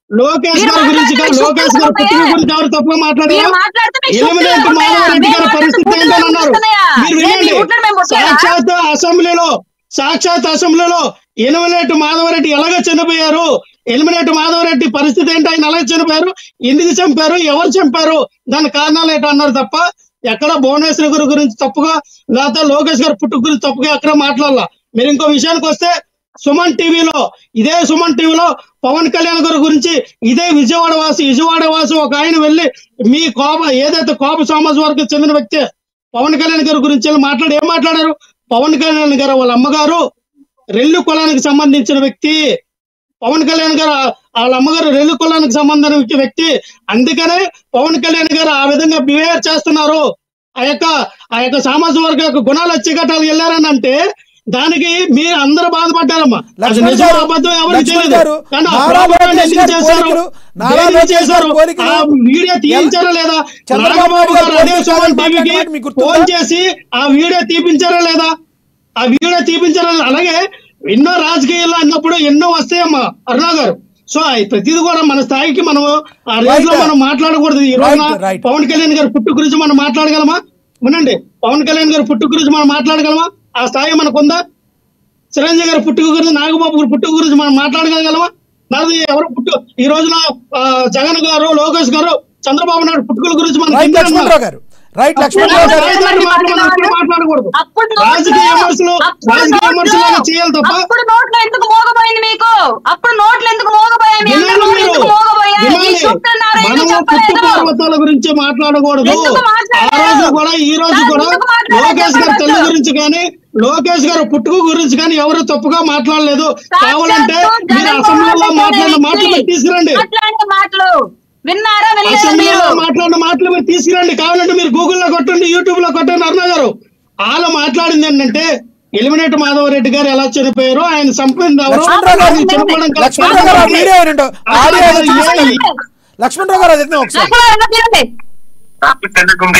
లోకేష్ మీరు గారి గురించి మాట్లాడితే కాదు, లోకేష్ గారి పుట్టిన గురించి ఎవరు తప్పుగా మాట్లాడారా మీరు మాట్లాడితే మీకు ఎలిమినేట్ శుక్లాలు మాధవరెడ్డి గారి ఉన్నాయా? పరిస్థితి మేము ఏంటని అన్నారు మాట్లాడుతున్నాయా? మీరు ఏంటి, వినండి గుడ్లను మేము కొట్టలేదా? సాక్షాత్ అసెంబ్లీలో సాక్షాత్ అసెంబ్లీలో ఎలిమినేట్ మాధవరెడ్డి ఎలాగ చనిపోయారు ఎలిమినేట్ మాధవరెడ్డి పరిస్థితి ఏంటి ఆయన ఎలాగ చనిపోయారు ఎందుకు చంపారు ఎవరు చంపారు దాని కారణాలు ఏంటో అన్నారు తప్ప ఎక్కడ భువనేశ్వర్ గారి గురించి తప్పుగా లేకపోతే లోకేష్ గారి పుట్టుక గురించి తప్పుగా ఎక్కడ మాట్లాడాల మీరు ఇంకో విషయానికి వస్తే సుమన్ టీవీలో ఇదే సుమన్ టీవీలో పవన్ కళ్యాణ్ గారి గురించి ఇదే విజయవాడ వాసి విజయవాడ వాసి ఒక ఆయన వెళ్ళి మీ కోప ఏదైతే కోప సమాజ వర్గం చెందిన వ్యక్తి పవన్ కళ్యాణ్ గారి గురించి వెళ్ళి మాట్లాడి ఏం మాట్లాడారు పవన్ కళ్యాణ్ గారు వాళ్ళ అమ్మగారు రెల్లు కులానికి సంబంధించిన వ్యక్తి పవన్ కళ్యాణ్ గారు ఆ- వాళ్ళ అమ్మగారు రెల్లు కులానికి సంబంధించిన వ్యక్తి అందుకనే పవన్ కళ్యాణ్ గారు ఆ విధంగా బిహేవ్ చేస్తున్నారు ఆ యొక్క ఆ యొక్క సామాజిక వర్గ యొక్క గుణాలు వచ్చేగట్టాలు వెళ్ళారని అంటే దానికి మీరు అందరూ బాధపడ్డారమ్మా అది లక్ష్మణ్ నిజం గారు, అబద్ధం ఎవరికి లక్ష్మణ్ తెలియదు గారు, కానీ ఆ నారా ప్రోగ్రామ్ లోకేష్ ఎందుకు గారి చేశారు పోలికలు, నారా దేనికి లోకేష్ గారి చేశారు పోలికలు, ఆ వీడియో తీయించారా లేదా చంద్రబాబు నాగబాబు నాయుడు గారు గారు అదే పోలికలు సుమన్ మాట్లాడిన టీవీకి మాట మీకు గుర్తుందా? ఫోన్ చేసి ఆ వీడియో తీపించారా లేదా ఆ వీడియో తీపించారా లేదా? అలాగే ఎన్నో రాజకీయాల్లో అన్నప్పుడు ఎన్నో వస్తాయమ్మా అరుణా గారు సో అవి ప్రతిది కూడా మన స్థాయికి మనం ఆ రేంజ్ లో Right. మనం మాట్లాడకూడదు ఈ రోజున Right, right. పవన్ కళ్యాణ్ గారి పుట్టు గురించి మనం మాట్లాడగలమా వినండి పవన్ కళ్యాణ్ గారి పుట్టు గురించి మనం మాట్లాడగలమా ఆ స్థాయి మనకు ఉందా చిరంజీవి గారి పుట్టుక గురించి నాగబాబు గారి పుట్టుక గురించి మనం మాట్లాడగలమా నాది ఎవరు పుట్టు ఈ రోజున ఆ, జగన్ గారు లోకేష్ గారు చంద్రబాబు నాయుడు పుట్టుకల గురించి మనం రైట్ కింద లక్ష్మణరావు గారు రైట్ లక్ష్మణరావు గారు రాజకీయ మాటలు మనం అప్పుడు మాట్లాడకూడదు అప్పుడు నోట్లో- రాజకీయ విమర్శలు అప్పుడు రాజకీయ నోట్లో- విమర్శలు చేయాలి తప్ప అప్పుడు నోట్లో ఎందుకు మోగబోయింది మీకు అప్పుడు నోట్లు ఎందుకు మోగబోయాయి మీ అందరి వినాలి నోట్లు మీరు ఎందుకు మోగబోయాయి ఈ వినాలి సూక్తున్నారు ఎందుకు మనము పుట్టు చెప్పలేదు పర్వతాల గురించి మాట్లాడకూడదు ఎందుకు ఆ మాట్లాడారు? రోజు కూడా ఈ రోజు దాన్ని కూడా ఎందుకు మాట్లాడారు? లోకేష్ గారి తల్లి చెప్పలేదు. గురించి కానీ లోకేష్ గారు పుట్టుక గురించి కానీ ఎవరు తప్పుగా మాట్లాడలేదు కావాలంటే సాక్షాత్తు మీరు జగన్మోహన్ అసెంబ్లీలో రెడ్డి మాట్లాడిన అనే మాటలు మీరు వ్యక్తి తీసుకురండి అట్లాంటి మాటలు విన్నారా వినలేదు మీరు అసెంబ్లీలో మాట్లాడిన మాటలు మీరు తీసుకురండి కావాలంటే మీరు గూగుల్లో కొట్టండి యూట్యూబ్ లో కొట్టండి అరుణ గారు వాళ్ళు మాట్లాడింది ఏంటంటే ఎలిమినేట్ మాధవరెడ్డి గారు ఎలా చనిపోయారు ఆయన చంపింది ఎవరు లక్ష్మణరావు గారు ఆయన చనిపోవడం గల లక్ష్మణరావు గారు ఆ కారణం వీడియో ఏంటో ఆడియో ఏదో అసలు చూపిస్తాను. ఏ- లక్ష్మణరావు గారు అది ఒకసారి లక్ష్మణరావు వినండి నాకు తెలుగుంది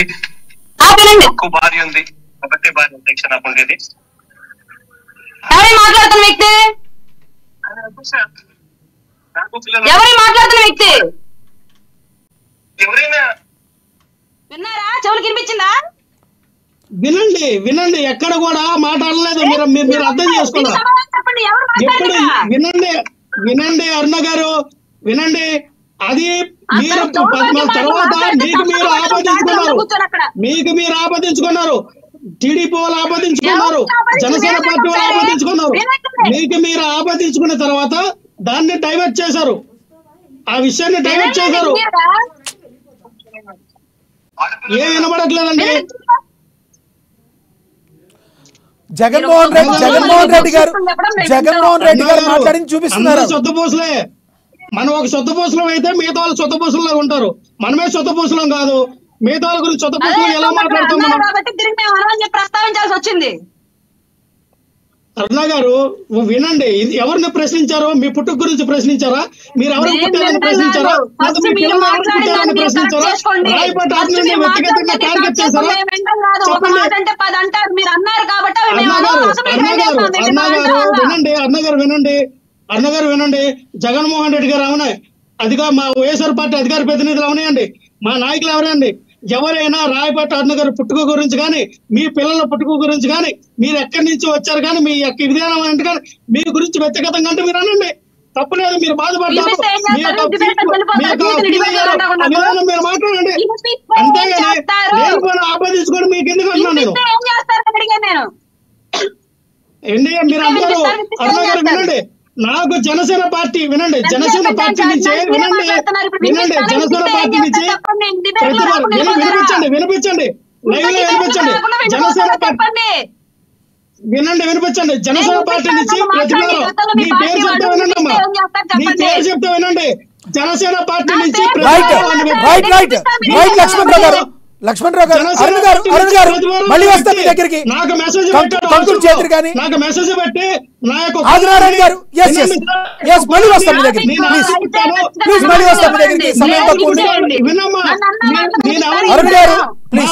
ఆ వినండి నాకు భార్య ఉంది ఒకటే భార్య అధ్యక్ష నాకు ఉండేది ఎవరి మాట్లాడుతున్న వ్యక్తి నాకు పిల్లలు ఎవరి మాట్లాడుతున్న వ్యక్తి ఎవరైనా విన్నారా చెవులు కనిపించిందా వినండి వినండి ఎక్కడ కూడా మాట అనలేదు మీరు మీరు మీరు అర్థం దీనికి చేసుకోవాలి సమాధానం చెప్పండి ఎవరు ఎప్పుడు మాట్లాడారు వినండి వినండి అరుణ గారు వినండి అది మీరు అక్కడ చౌడు పద్మ బండి తర్వాత మాట్లాడితే మీకు మీరు తప్పకుండా ఆపాదించుకున్నారు కూర్చొని అక్కడ. మీకు మీరు ఆపాదించుకున్నారు టీడీపీ వాళ్ళు ఆపాదించుకున్నారు ఎవరు ఆపాదించుకున్నారు? జనసేన పార్టీ వాళ్ళు వినండి. ఆపాదించుకున్నారు వినండి. మీకు మీరు ఆపాదించుకున్న తర్వాత దాన్ని డైవర్ట్ చేశారు ఆ విషయాన్ని డైవర్ట్ చేశారు విన్నారా? ఏం వినబడట్లేదండి జగన్మోహన్ రెడ్డి జగన్మోహన్ రెడ్డి గారు జగన్మోహన్ రెడ్డి గారు మాట్లాడింది చూపిస్తున్నారు అందరూ సొత్తపూసలే మనం ఒక సొత్తపూసలం అయితే మిగతా వాళ్ళు సొత్తపూసలంగా ఉంటారు మనమే సొత్తపూసలం కాదు మిగతా వాళ్ళ గురించి అదే సొత్తపూసలం ఎలా మాట్లాడుతాం అన్నారు మనం కాబట్టి తిరిగి మేము అనమని చెప్పి ప్రస్తావించాల్సి వచ్చింది అరుణ గారు వినండి ఇది ఎవరిని ప్రశ్నించారో మీ పుట్టుక గురించి ప్రశ్నించారా మీరు ఎవరు నేను పుట్టారని వినడం ప్రశ్నించారా కాదు. లేకపోతే ఫస్ట్ మీ మీరు పిల్లలు ఎవరు మాట్లాడిన పుట్టారని దాన్ని మీరు కరెక్ట్ ప్రశ్నించారా చేసుకోండి. రాయపాటి ఫస్ట్ ఆత్మీయుని మీరు వ్యక్తిగతంగా మాట్లాడినది టార్గెట్ కరెక్ట్ చేశారా చేసుకోండి. మేము వినడం కాదు. ఒక చెప్పండి మాట అంటే పది అంటారు మీరు అన్నారు కాబట్టి అవి అన్న మేము గారు అనవసరం అన్న మేము గారు చేస్తాం. వీటి అన్న మాట గారు వల్ల. వినండి అన్న గారు వినండి అన్న గారు వినండి జగన్మోహన్ రెడ్డి గారు అవునాయి అదిగా మా వైఎస్ఆర్ పార్టీ అధికార ప్రతినిధులు అవునాయండి మా నాయకులు ఎవరండి ఎవరైనా రాయపాటి అన్న గారి పుట్టుక గురించి కానీ మీ పిల్లల పుట్టుక గురించి కానీ మీరు ఎక్కడి నుంచి వచ్చారు కానీ మీ యొక్క విధానం ఏంటి కానీ మీ గురించి వ్యక్తిగతంగా అంటే మీరు అనండి తప్పులేదు మీరు బాధపడ్డారు పిలిపిస్తే ఏం మీ యొక్క చేస్తారు? డిబేట్ ఫీల్- వెళ్ళిపోతారు. మీ యొక్క కూతురు ఫీల్ డిబేట్ అయ్యారు. వెళ్ళకుండా ఆ విధానం మీరు మాట్లాడండి పిలిపిస్తే ఏం అంతేగాని చేస్తారు? నేను కూడా ఆపాదించుకోవడం మీకు ఎందుకు అంటున్నాను నేను పిలిపిస్తే ఏం చేస్తారని అడిగాను నేను ఎన్డీఏ మీరు ఇప్పుడే అందరూ వినిపిస్తారు, వినిపిస్తారు, అరుణ గారు చేస్తారు. వినండి నాకు జనసేన పార్టీ వినండి ఎంత జనసేన చెప్పండి, పార్టీ ఎంత నుంచి చెప్పండి, వినండి మాట్లాడుతున్నారు. ఇప్పుడు వినండి వినిపిస్తారు, జనసేన వినిపిస్తే పార్టీ ఏం నుంచి చేస్తారు చెప్పండి. డిబేట్లో ప్రతి వారు రాకుండా విని- వెళ్ళిపోతారా? వినిపించండి వినిపించండి లైవ్ లో వినిపించండి రాకుండా జనసేన వెళ్ళిపోతారా పార్టీ చెప్పండి వినండి వినిపించండి జనసేన నేను పార్టీ నుంచి వినిపిస్తాను, ప్రతి వారు మాట్లాడి గతంలో మీ మీ పార్టీ పేరు చెప్తే వాళ్ళు వినండి అమ్మా వినిపిస్తే ఏం చేస్తారు మీ చెప్పండి. పేరు చెప్తే వినండి జనసేన పార్టీ నా నుంచి పేరు ప్రతి రైట్ వారు వాళ్ళని పెట్టి- రైట్ రైట్ రైట్ లక్ష్మణరావు గారు లక్ష్మణరావు గారు జనసేన అరుణ్ గారు పార్టీ అరుణ్ గారు ప్రతి వారు మళ్ళీ వస్తాం మీ వ్యక్తి దగ్గరికి నాకు మెసేజ్ కం- పెట్టాడు కంకులు వాట్సాప్ చేతురు లో. కానీ నాకు మెసేజ్ పెట్టి నా యొక్క ఆదినారాయణ గారు ఎస్ ఎస్ ఎస్ మళ్ళీ వస్తాం మీ దగ్గరికి నేను ప్లీజ్ ఆశిస్తాను. ప్లీజ్ మళ్ళీ వస్తాం మీ దగ్గరికి సమయం తక్కువ ఉంది వినమ్మా నన్ను అన్న నేను- మాటలు నేను ఎవరు- అరుణ్ గారు ప్లీజ్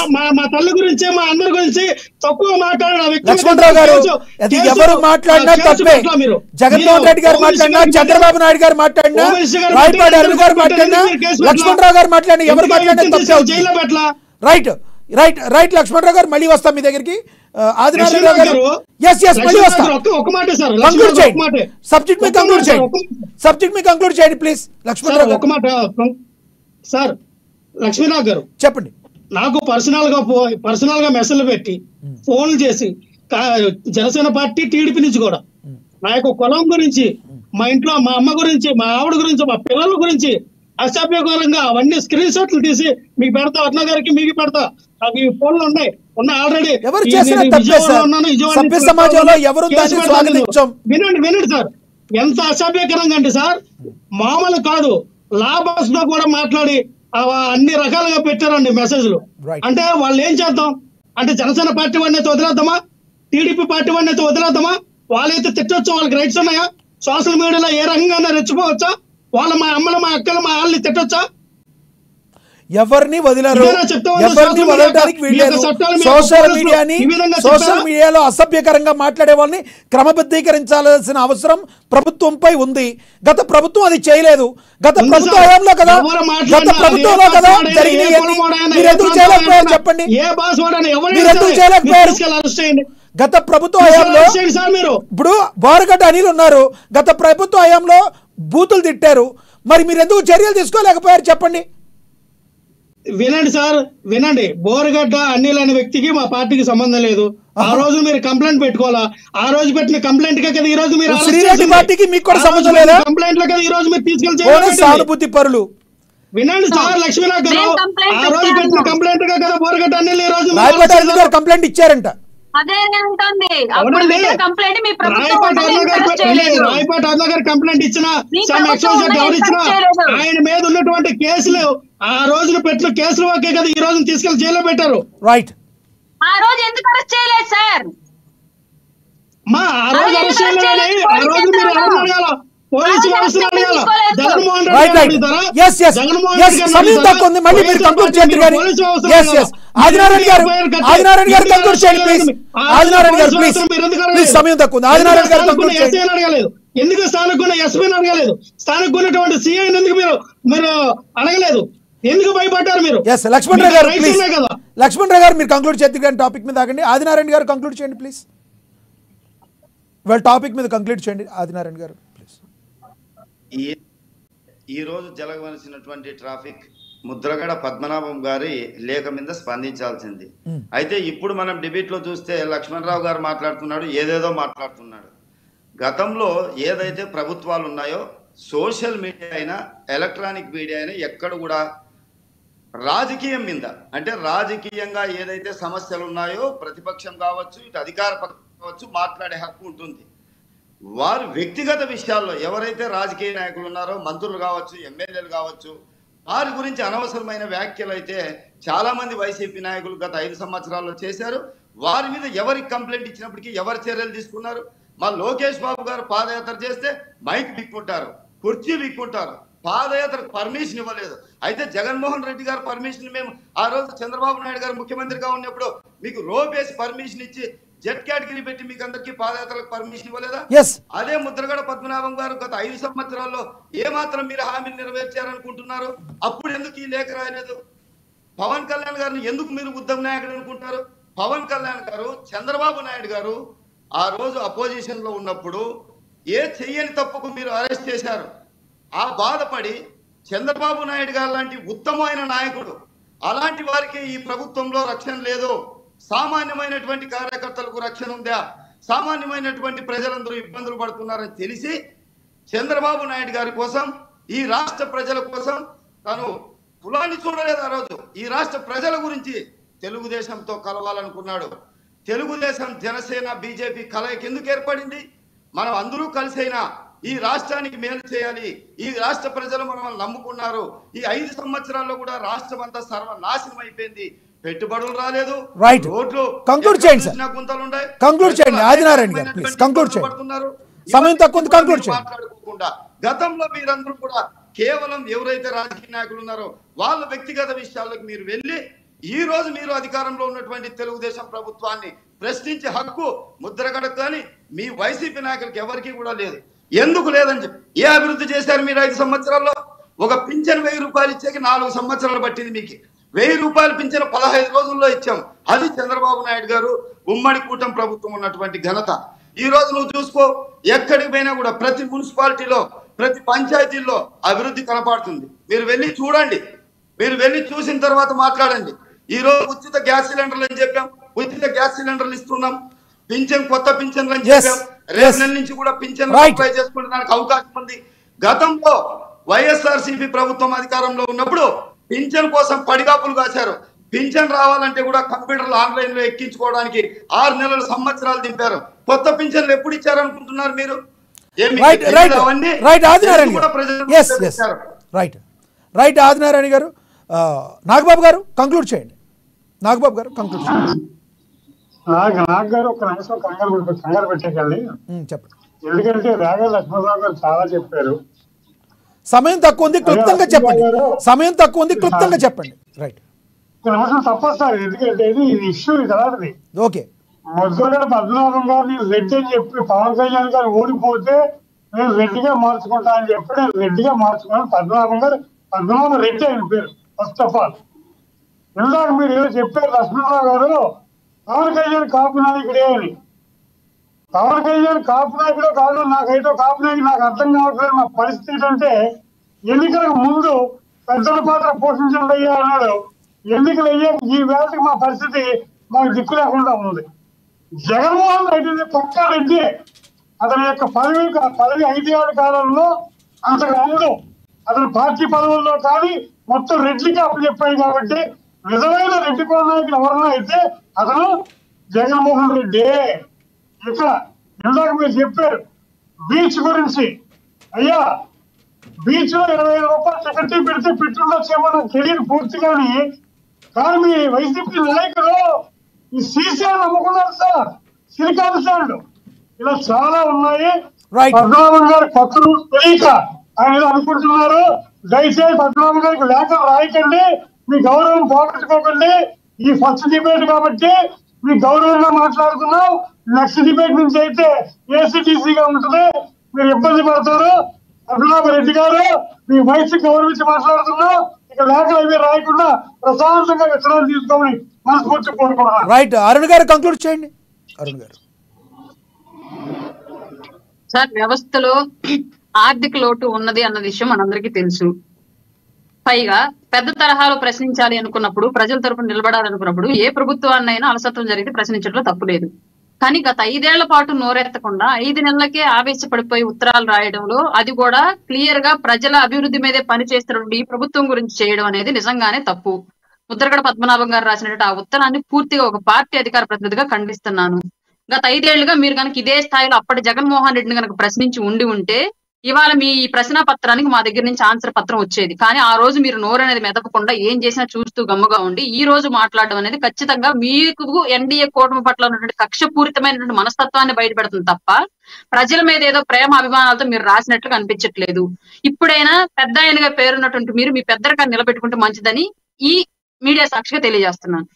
మా మా తల్లి గురించి మా అందరి గురించి తక్కువ మాట్లాడిన వ్యక్తి లక్ష్మణరావు గారు కేసు- అది కేసు- ఎవరు మాట్లాడినా కేసు తప్పే పెట్టలా మీరు. జగన్మోహన్ మీరు రెడ్డి గారు ఓవైసీ మాట్లాడినా గారు చంద్రబాబు నాయుడు గారు మాట్లాడినా ఓవైసీ గారు రాయపాటి పెట్టిన అరుణ్ గారు కేసు మాట్లాడినా పెట్టిన కేసు పెట్టలా. లక్ష్మణరావు గారు మాట్లాడినా ఎవరు ఎందుకు మాట్లాడినా వ్యక్తిని తప్పే తీసుకెళ్ళి జైల్లో పెట్టలా రైట్ రైట్ రైట్ లక్ష్మణరావు గారు మళ్ళీ వస్తాం మీ దగ్గరికి ఆ, ఆదినారాయణ లక్ష్మణరావు గారు గారు, ఎస్ ఎస్ మళ్ళీ లక్ష్మణరావు వస్తాం గారు ఒక్క- ఒక్క మాటే సార్ కంక్లూడ్ లక్ష్మణరావు గారు ఒక్క చేయండి మాటే. సబ్జెక్ట్ మీ ఒక్క కంక్లూడ్ మాట, చేయండి ఒక్క మాట. సబ్జెక్ట్ మీ కంక్లూడ్ చేయండి ప్లీజ్ సార్ లక్ష్మణరావు ఒక్క గారు మాట సార్ లక్ష్మీనాథ్ గారు చెప్పండి నాకు పర్సనల్ గా పో పర్సనల్ గా మెసేజ్లు పెట్టి ఫోన్లు చేసి కా- జనసేన పార్టీ టీడీపీ నుంచి కూడా నా యొక్క కులం గురించి మా ఇంట్లో మా అమ్మ గురించి మా ఆవిడ గురించి మా పిల్లల గురించి అసభ్యకరంగా అవన్నీ స్క్రీన్ షాట్లు తీసి మీకు పెడతా అర్ణ గారికి మీకు పెడతా నాకు ఈ ఫోన్లు ఉన్నాయి ఉన్నాయి ఆల్రెడీ ఎవరు ఈ చేసినా నేను తప్పే విజయవాడలో సార్. ఉన్నాను, విజయవాడ సభ్య నుంచి సమాజంలో ఎవరు కేసు దాన్ని పెడతాను నేను. స్వాగతించం. వినండి వినండి సార్ ఎంత అసభ్యకరంగా అంటే సార్ మామూలు కాదు లాభాస్ తో కూడా మాట్లాడి ఆ అన్ని రకాలుగా పెట్టారండి మెసేజ్లు Right. అంటే వాళ్ళు ఏం చేద్దాం అంటే జనసేన పార్టీ వాడిని అయితే వదిలేద్దామా టీడీపీ పార్టీ వాడిని అయితే వదిలేద్దామా వాళ్ళైతే తిట్టొచ్చు వాళ్ళకి రైట్స్ ఉన్నాయా సోషల్ మీడియాలో ఏ రకంగా రెచ్చిపోవచ్చా వాళ్ళ మా అమ్మలు మా అక్కలు మా వాళ్ళని తిట్టొచ్చా ఎవరిని వదిలారు ఇదేనా చెప్తా ఉన్నా ఎవరిని సోషల్ వదలడానికి మీడియా వీల్లేదు యొక్క చట్టాల మీద సోషల్ పోలీసులు మీడియాని ఈ విధంగా సోషల్ చెప్తారా? మీడియాలో అసభ్యకరంగా మాట్లాడే వాళ్ళని క్రమబద్ధీకరించాల్సిన అవసరం ప్రభుత్వంపై ఉంది గత ప్రభుత్వం అది చేయలేదు గత ఉంది ప్రభుత్వ సార్. హయాంలో కదా ఎవరు గత మాట్లాడినా, ప్రభుత్వంలో ఏ కదా పాస్వర్డ్ అయినా, జరిగినాయి ఏ ఇవన్నీ. కులమోడైనా, మీరు ఏ ఎందుకు ప్రాంతం చేయలేకపోయారు అయినా, చెప్పండి ఏ పాస్వర్డ్ అయినా ఎవరైనా మీరు ఎందుకు సరే, చేయలేకపోయారు? మీరు తీసుకెళ్ళి అరెస్ట్ చేయండి గత ప్రభుత్వ తీసుకెళ్ళి హయాంలో అరెస్ట్ చేయండి సార్ మీరు ఇప్పుడు బోరగడ్డ అనిల్ ఉన్నారు గత ప్రభుత్వ హయాంలో బూతులు తిట్టారు మరి మీరు ఎందుకు చర్యలు తీసుకోలేకపోయారు చెప్పండి వినండి సార్ వినండి బోరగడ్డ అనిల్ అనే వ్యక్తికి మా పార్టీకి సంబంధం లేదు ఆ రోజు మీరు కంప్లైంట్ పెట్టుకోవాలా ఆ రోజు పెట్టిన కంప్లైంట్ కే కదా ఈ రోజు మీరు arrest శ్రీరెడ్డి చేసింది. పార్టీకి మీకు కూడా ఆ రోజు సంబంధం పెట్టిన లేదా? కంప్లైంట్ లో కదా ఈ రోజు మీరు తీసుకెళ్లి జైల్లో ఓనర్ పెట్టింది. సానుభూతి పరులు వినండి సార్ లక్ష్మీనాథ్ గారు నేను కంప్లైంట్ ఆ రోజు పెట్టిన పెట్టాను. కంప్లైంట్ గా కదా బోరగడ్డ అనిల్ ఈ రోజు మీరు రాయపాటి arrest అరుణ్ గారు కంప్లైంట్ ఇచ్చారంట అదే ఉంటుంది అప్పుడు అవునండి. పెట్టిన కంప్లైంట్ మీ ప్రభుత్వం రాయపాటి ఉందని అరుణ గారు encourage చేయలేదు. రాయపాటి అరుణ గారు కంప్లైంట్ ఇచ్చిన మీ సమ్ ప్రభుత్వం ఎక్సైజ్ ఉందని ఎవరు ఇచ్చినా encourage చేయలేదు. ఆయన మీద ఉన్నటువంటి కేసులు ఆ రోజున పెట్టిన కేసులు ఒకే కదా ఈ రోజు తీసుకెళ్లి జైల్లో పెట్టారు రైట్ ఆ రోజు ఎందుకు అరెస్ట్ చేయలేదు సార్ మా ఆ రోజు అదే అరెస్ట్ ఎందుకు చేయలేదని చేయలేదు? ఆ రోజు మీరు పోలీస్ ఎవరిని అడగాల పోలీసు ఆ రోజు వ్యవస్థను అరెస్ట్ అడగాల చేసుకోలేదు. జగన్మోహన్ రెడ్డి రైట్ గారిని రైట్ అడుగుతారా? Yes yes Jaganmohan yes Reddy గారిని సమయం అడుగుతారా? తక్కువ ఉంది మళ్ళీ మీరు పోలీసు కంక్లూడ్ పార్టీ చేద్దరు మీరు కానీ పోలీసు వ్యవస్థను ఎస్ ఎస్ అడగాల. ఆదినారాయణ గారు మీరు ఎందుకు ఆదినారాయణ గారు ఎందుకు కంక్లూడ్ చేయండి ప్లీజ్ ఆ ఆదినారాయణ గారు పోలీసు ప్లీజ్ వ్యవస్థను మీరు ఎందుకు అడగలేదు? ప్లీజ్ సమయం తక్కువ ఉంది ఆదినారాయణ గారు ఎందుకు కంక్లూడ్ స్థానికున్న చేయండి ఎస్ఐని అడగలేదు ఎందుకు స్థానికున్న ఎస్పీని అడగలేదు స్థానికున్నటువంటి సిఐని ఎందుకు మీరు మీరు అడగలేదు ఎందుకు భయపడ్డారు మీరు ఎస్ లక్ష్మణ్ రావు మీకు గారు రైట్స్ ప్లీజ్ ఉన్నాయి కదా లక్ష్మణ్ రావు గారు మీరు కంక్లూడ్ చేద్దరు కానీ టాపిక్ మీద ఆగండి ఆదినారాయణ గారు కంక్లూడ్ చేయండి ప్లీజ్ వాళ్ళ టాపిక్ మీద కంక్లూడ్ చేయండి ఆదినారాయణ గారు ప్లీజ్ ఈ ఈ రోజు జరగవలసినటువంటి ట్రాఫిక్ ముద్రగడ పద్మనాభం గారి లేఖ మీద స్పందించాల్సింది అయితే ఇప్పుడు మనం డిబేట్ లో చూస్తే లక్ష్మణరావు గారు మాట్లాడుతున్నాడు ఏదేదో మాట్లాడుతున్నాడు గతంలో ఏదైతే ప్రభుత్వాలు ఉన్నాయో సోషల్ మీడియా అయినా ఎలక్ట్రానిక్ మీడియా అయినా ఎక్కడ కూడా రాజకీయం మీద అంటే రాజకీయంగా ఏదైతే సమస్యలు ఉన్నాయో ప్రతిపక్షం కావచ్చు ఇటు అధికార పక్షం కావచ్చు మాట్లాడే హక్కు ఉంటుంది వారు వ్యక్తిగత విషయాల్లో ఎవరైతే రాజకీయ నాయకులు ఉన్నారో మంత్రులు కావచ్చు ఎమ్మెల్యేలు కావచ్చు వారి గురించి అనవసరమైన వ్యాఖ్యలు అయితే చాలా మంది వైసీపీ నాయకులు గత ఐదు సంవత్సరాల్లో చేశారు వారి మీద ఎవరికి కంప్లైంట్ ఇచ్చినప్పటికీ ఎవరు చర్యలు తీసుకున్నారు మా లోకేష్ బాబు గారు పాదయాత్ర చేస్తే మైక్ బిక్కుంటారు కుర్చీ బిక్కుంటారు పాదయాత్రకు పర్మిషన్ ఇవ్వలేదు అయితే జగన్మోహన్ రెడ్డి గారు పర్మిషన్ మేము ఆ రోజు చంద్రబాబు నాయుడు గారు ముఖ్యమంత్రిగా ఉన్నప్పుడు మీకు రోపేసి పర్మిషన్ ఇచ్చి జెట్ కేటగిరీ పెట్టి మీకు అందరికీ పాదయాత్రకు పర్మిషన్ ఇవ్వలేదా ఎస్ అదే ముద్రగడ పద్మనాభం గారు గత ఐదు సంవత్సరాల్లో ఏ మాత్రం మీరు హామీలు నెరవేర్చారనుకుంటున్నారు అప్పుడు ఎందుకు ఈ లేఖ రాయలేదు పవన్ కళ్యాణ్ గారిని ఎందుకు మీరు ఉద్దమ్ నాయకుడు అనుకుంటారు పవన్ కళ్యాణ్ గారు చంద్రబాబు నాయుడు గారు ఆ రోజు అపోజిషన్ లో ఉన్నప్పుడు ఏ చెయ్యని తప్పుకు మీరు అరెస్ట్ చేశారు ఆ బాధపడి చంద్రబాబు నాయుడు గారు లాంటి ఉత్తమమైన నాయకుడు అలాంటి వారికి ఈ ప్రభుత్వంలో రక్షణ లేదు సామాన్యమైనటువంటి కార్యకర్తలకు రక్షణ ఉందా సామాన్యమైనటువంటి ప్రజలందరూ ఇబ్బందులు పడుతున్నారని తెలిసి చంద్రబాబు నాయుడు గారి కోసం ఈ రాష్ట్ర ప్రజల కోసం తను కులాన్ని చూడలేదు ఆ రోజు ఈ రాష్ట్ర ప్రజల గురించి తెలుగుదేశంతో కలవాలనుకున్నాడు తెలుగుదేశం జనసేన బీజేపీ కలయిక ఎందుకు ఏర్పడింది మనం అందరూ కలిసైనా ఈ రాష్ట్రానికి మేలు చేయాలి ఈ రాష్ట్ర ప్రజలు మనం నమ్ముకున్నారు ఈ ఐదు సంవత్సరాల్లో కూడా రాష్ట్రం అంతా సర్వనాశనం అయిపోయింది పెట్టుబడులు రాలేదు Right. రోడ్లు Conclude ఎక్కడ చేయండి, sir. చూసినా గుంతలు ఉన్నాయి. Conclude చేయండి, ఆదినారాయణ గారు, అనేకమైనటువంటి please, conclude ఇబ్బందులు చేయండి. పడుతున్నారు. సమయం తక్కువ ఉంది, conclude ఇవన్నీ చేయండి. మాట్లాడుకోకుండా గతంలో మీరందరూ కూడా కేవలం ఎవరైతే రాజకీయ నాయకులు ఉన్నారో వాళ్ళ వ్యక్తిగత విషయాలకు మీరు వెళ్ళి ఈ రోజు మీరు అధికారంలో ఉన్నటువంటి తెలుగుదేశం ప్రభుత్వాన్ని ప్రశ్నించే హక్కు ముద్రగడకు కానీ మీ వైసీపీ నాయకులకు ఎవరికీ కూడా లేదు ఎందుకు లేదని చెప్పి ఏ అభివృద్ధి చేశారు మీరు ఐదు సంవత్సరాల్లో ఒక పింఛన్ వెయ్యి రూపాయలు ఇచ్చేకి నాలుగు సంవత్సరాలు పట్టింది మీకు వెయ్యి రూపాయలు పింఛన్ పదహైదు రోజుల్లో ఇచ్చాం అది చంద్రబాబు నాయుడు గారు ఉమ్మడి కూటమి ప్రభుత్వం ఉన్నటువంటి ఘనత ఈ రోజు నువ్వు చూసుకో ఎక్కడికి పోయినా కూడా ప్రతి మున్సిపాలిటీలో ప్రతి పంచాయతీల్లో అభివృద్ధి కనపడుతుంది మీరు వెళ్ళి చూడండి మీరు వెళ్ళి చూసిన తర్వాత మాట్లాడండి ఈ రోజు ఉచిత గ్యాస్ సిలిండర్లు అని చెప్పాం ఉచిత గ్యాస్ సిలిండర్లు ఇస్తున్నాం పింఛన్ కొత్త పింఛన్లు అని Yes. చెప్పాం రేపు Yes. నెల నుంచి కూడా పింఛన్ Right. అప్లై చేసుకోవడానికి అవకాశం ఉంది గతంలో వైఎస్ఆర్సీపీ ప్రభుత్వం అధికారంలో ఉన్నప్పుడు పింఛన్ కోసం పడిగాపులు కాశారు పింఛన్ రావాలంటే కూడా కంప్యూటర్లు ఆన్లైన్ లో ఎక్కించుకోవడానికి ఆరు నెలలు సంవత్సరాలు దింపారు కొత్త పింఛన్లు ఎప్పుడు ఇచ్చారనుకుంటున్నారు మీరు ఏమి రైట్ తెలీదా రైట్ అవన్నీ? రైట్ ఆదినారాయణ కూడా గారు ప్రజలకు ఎస్ ఎస్ ఇచ్చారు. రైట్ రైట్ ఆదినారాయణ గారు ఆ, నాగబాబు గారు కంక్లూడ్ చేయండి నాగబాబు గారు కంక్లూడ్ చేయండి నాకు నాకు గారు ఒక నిమిషం కంగారు పెట్టి కంగారు పెట్టేకండి ఉమ్, చెప్పండి ఎందుకంటే రాగా లక్ష్మణరావు గారు చాలా చెప్పారు సమయం తక్కువ ఉంది క్లుప్తంగా చెప్పండి సమయం తక్కువ ఉంది క్లుప్తంగా చెప్పండి రైట్ ఒక నిమిషం తప్పదు సార్ ఎందుకంటే ఇది ఇది ఇష్యూ ఇది అలాంటిది ఓకే ముద్రగడ పద్మనాభం గారిని రెడ్డి అని చెప్పి పవన్ కళ్యాణ్ గారు ఓడిపోతే నేను రెడ్డిగా మార్చుకుంటా అని చెప్పి నేను రెడ్డిగా మార్చుకున్నాను పద్మనాభం గారు పద్మనాభం రెడ్డి ఆయన పేరు ఫస్ట్ ఆఫ్ ఆల్ ఇందాక మీరు ఏదో చెప్పారు లక్ష్మణరావు గారు పవన్ కళ్యాణ్ కాపు నాయకుడే అని పవన్ కళ్యాణ్ కాపు నాయకుడు కాదు నాకైతే కాపు నాయకుడు నాకు అర్థం కావట్లేదు నా పరిస్థితి ఏంటంటే ఎన్నికలకు ముందు పెద్దల పాత్ర పోషించండి అయ్యా అన్నాడు ఎన్నికలు అయ్యాక ఈ వేళకి మా పరిస్థితి మాకు దిక్కు లేకుండా ఉంది జగన్మోహన్ రెడ్డి పక్కా రెడ్డి అతని యొక్క పదవి పదవి ఐదేళ్ల కాలంలో అంతకు ముందు అతని పార్టీ పదవుల్లో కానీ మొత్తం రెడ్డికి అప్పచెప్పాయి కాబట్టి నిజమైన రెడ్డి కుల నాయకులు ఎవరైనా అయితే అతను జగన్మోహన్ రెడ్డి ఇక ఇందాక మీరు చెప్పారు బీచ్ గురించి అయ్యా బీచ్ లో ఇరవై ఐదు రూపాయలు టికెట్ పెడితే పెట్టుండొచ్చేమో నాకు తెలియదు పూర్తిగాని కానీ మీ వైసీపీ నాయకులు ఈ సీసీఆర్ అమ్ముకున్నారు సార్ సిలికాన్ శాండ్ ఇలా చాలా ఉన్నాయి Right. పద్మనాభం గారి కొత్త రూల్స్ తెలియక ఆయన ఏదో అనుకుంటున్నారు దయచేసి పద్మనాభం గారికి లేఖలు రాయకండి మీ గౌరవం పోగొట్టుకోకండి ఈ ఫస్ట్ డిబేట్ కాబట్టి మీ గౌరవంగా మాట్లాడుతున్నాం నెక్స్ట్ డిబేట్ నుంచి అయితే ఏసీటీసీగా ఉంటుంది మీరు ఇబ్బంది పడతారు పద్మనాభ రెడ్డి గారు మీ వయసు గౌరవించి మాట్లాడుతున్నాం ఇక లేఖలు అవి రాయకుండా ప్రశాంతంగా విత్తనాలు తీసుకోమని మనస్ఫూర్తి కోరుకుంటున్నాను రైట్ అరుణ్ గారు కంక్లూడ్ చేయండి అరుణ్ గారు సార్ వ్యవస్థలో ఆర్థిక లోటు ఉన్నది అన్న విషయం మనందరికీ తెలుసు పైగా పెద్ద తరహాలో ప్రశ్నించాలి అనుకున్నప్పుడు ప్రజల తరపున నిలబడాలనుకున్నప్పుడు ఏ ప్రభుత్వాన్నైనా అలసత్వం జరిగితే ప్రశ్నించడంలో తప్పు లేదు కానీ గత ఐదేళ్ల పాటు నోరెత్తకుండా ఐదు నెలలకే ఆవేశపడిపోయి ఉత్తరాలు రాయడంలో అది కూడా క్లియర్ గా ప్రజల అభివృద్ధి మీదే పని చేస్తున్న ఈ ప్రభుత్వం గురించి చేయడం అనేది నిజంగానే తప్పు ముద్రగడ పద్మనాభం గారు రాసినట్టు ఆ ఉత్తరాన్ని పూర్తిగా ఒక పార్టీ అధికార ప్రతినిధిగా ఖండిస్తున్నాను గత ఐదేళ్లుగా మీరు కనుక ఇదే స్థాయిలో అప్పటి జగన్మోహన్ రెడ్డిని కనుక ప్రశ్నించి ఉండి ఉంటే ఇవాళ మీ ఈ ప్రశ్న పత్రానికి మా దగ్గర నుంచి ఆన్సర్ పత్రం వచ్చేది కానీ ఆ రోజు మీరు నోరు అనేది మెదపకుండా ఏం చేసినా చూస్తూ గమ్ముగా ఉండి ఈ రోజు మాట్లాడడం అనేది ఖచ్చితంగా మీకు ఎన్డీఏ కూటమి పట్ల ఉన్నటువంటి కక్షపూరితమైనటువంటి మనస్తత్వాన్ని బయటపెడుతుంది తప్ప ప్రజల మీద ఏదో ప్రేమ అభిమానాలతో మీరు రాసినట్లు కనిపించట్లేదు ఇప్పుడైనా పెద్ద ఆయనగా పేరున్నటువంటి మీరు మీ పెద్దరికాన్ని నిలబెట్టుకుంటే మంచిదని ఈ మీడియా సాక్షిగా తెలియజేస్తున్నాను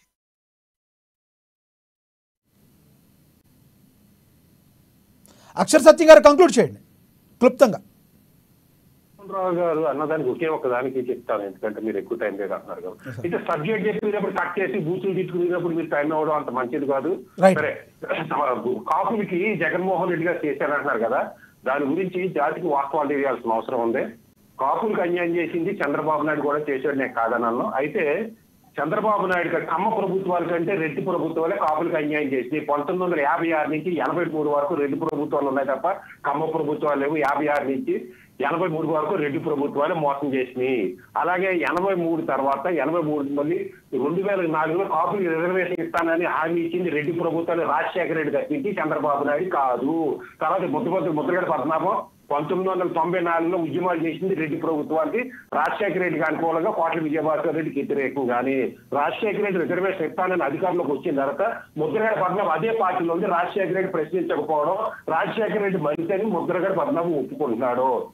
అక్షర్ సత్యం గారు కంక్లూడ్ చేయండి క్లుప్తంగా రావు గారు అన్నదానికి ఒకే ఒక దానికి చెప్తాను ఎందుకంటే మీరు ఎక్కువ టైం లేదు అంటున్నారు కదా అయితే సబ్జెక్ట్ చెప్పినప్పుడు కట్ చేసి బూతులు తీసుకునేటప్పుడు మీరు టైం అవ్వడం అంత మంచిది కాదు Right. సరే కాపులకి జగన్మోహన్ రెడ్డి గారు చేశారంటున్నారు కదా దాని గురించి జాతికి వాస్తవాలు తెలియాల్సిన అవసరం ఉంది కాపులకు అన్యాయం చేసింది చంద్రబాబు నాయుడు కూడా చేశాడు నేను కాదన్నాను అయితే చంద్రబాబు నాయుడు గారు కమ్మ ప్రభుత్వాల కంటే రెడ్డి ప్రభుత్వాలే కాపులకు అన్యాయం చేసింది పంతొమ్మిది వందల యాభై ఆరు నుంచి ఎనభై మూడు వరకు రెడ్డి ప్రభుత్వాలు ఉన్నాయి తప్ప కమ్మ ప్రభుత్వాలు లేవు యాభై ఆరు నుంచి ఎనభై మూడు వరకు రెడ్డి ప్రభుత్వాలే మోసం చేసినాయి అలాగే ఎనభై మూడు తర్వాత ఎనభై మూడు మళ్ళీ రెండు వేల నాలుగులో కాపులకు రిజర్వేషన్ ఇస్తానని హామీ ఇచ్చింది రెడ్డి ప్రభుత్వాలు రాజశేఖర రెడ్డి తప్పించి చంద్రబాబు నాయుడు కాదు తర్వాత ముద్దపతి ముద్రగడ పద్మనాభం పంతొమ్మిది వందల తొంభై నాలుగులో ఉద్యమాలు చేసింది రెడ్డి ప్రభుత్వానికి రాజశేఖర రెడ్డికి అనుకూలంగా కోట్ల విజయభాస్కర్ రెడ్డికి వ్యతిరేకం కానీ రాజశేఖర రెడ్డి రిజర్వేషన్ ఇస్తానని అధికారంలోకి వచ్చిన తర్వాత ముద్రగడ పద్మనాభం అదే పార్టీలో ఉంది రాజశేఖర రెడ్డి ప్రశ్నించకపోవడం రాజశేఖర రెడ్డి మంచి అని ముద్రగడ పద్మనాభం ఒప్పుకుంటున్నాడు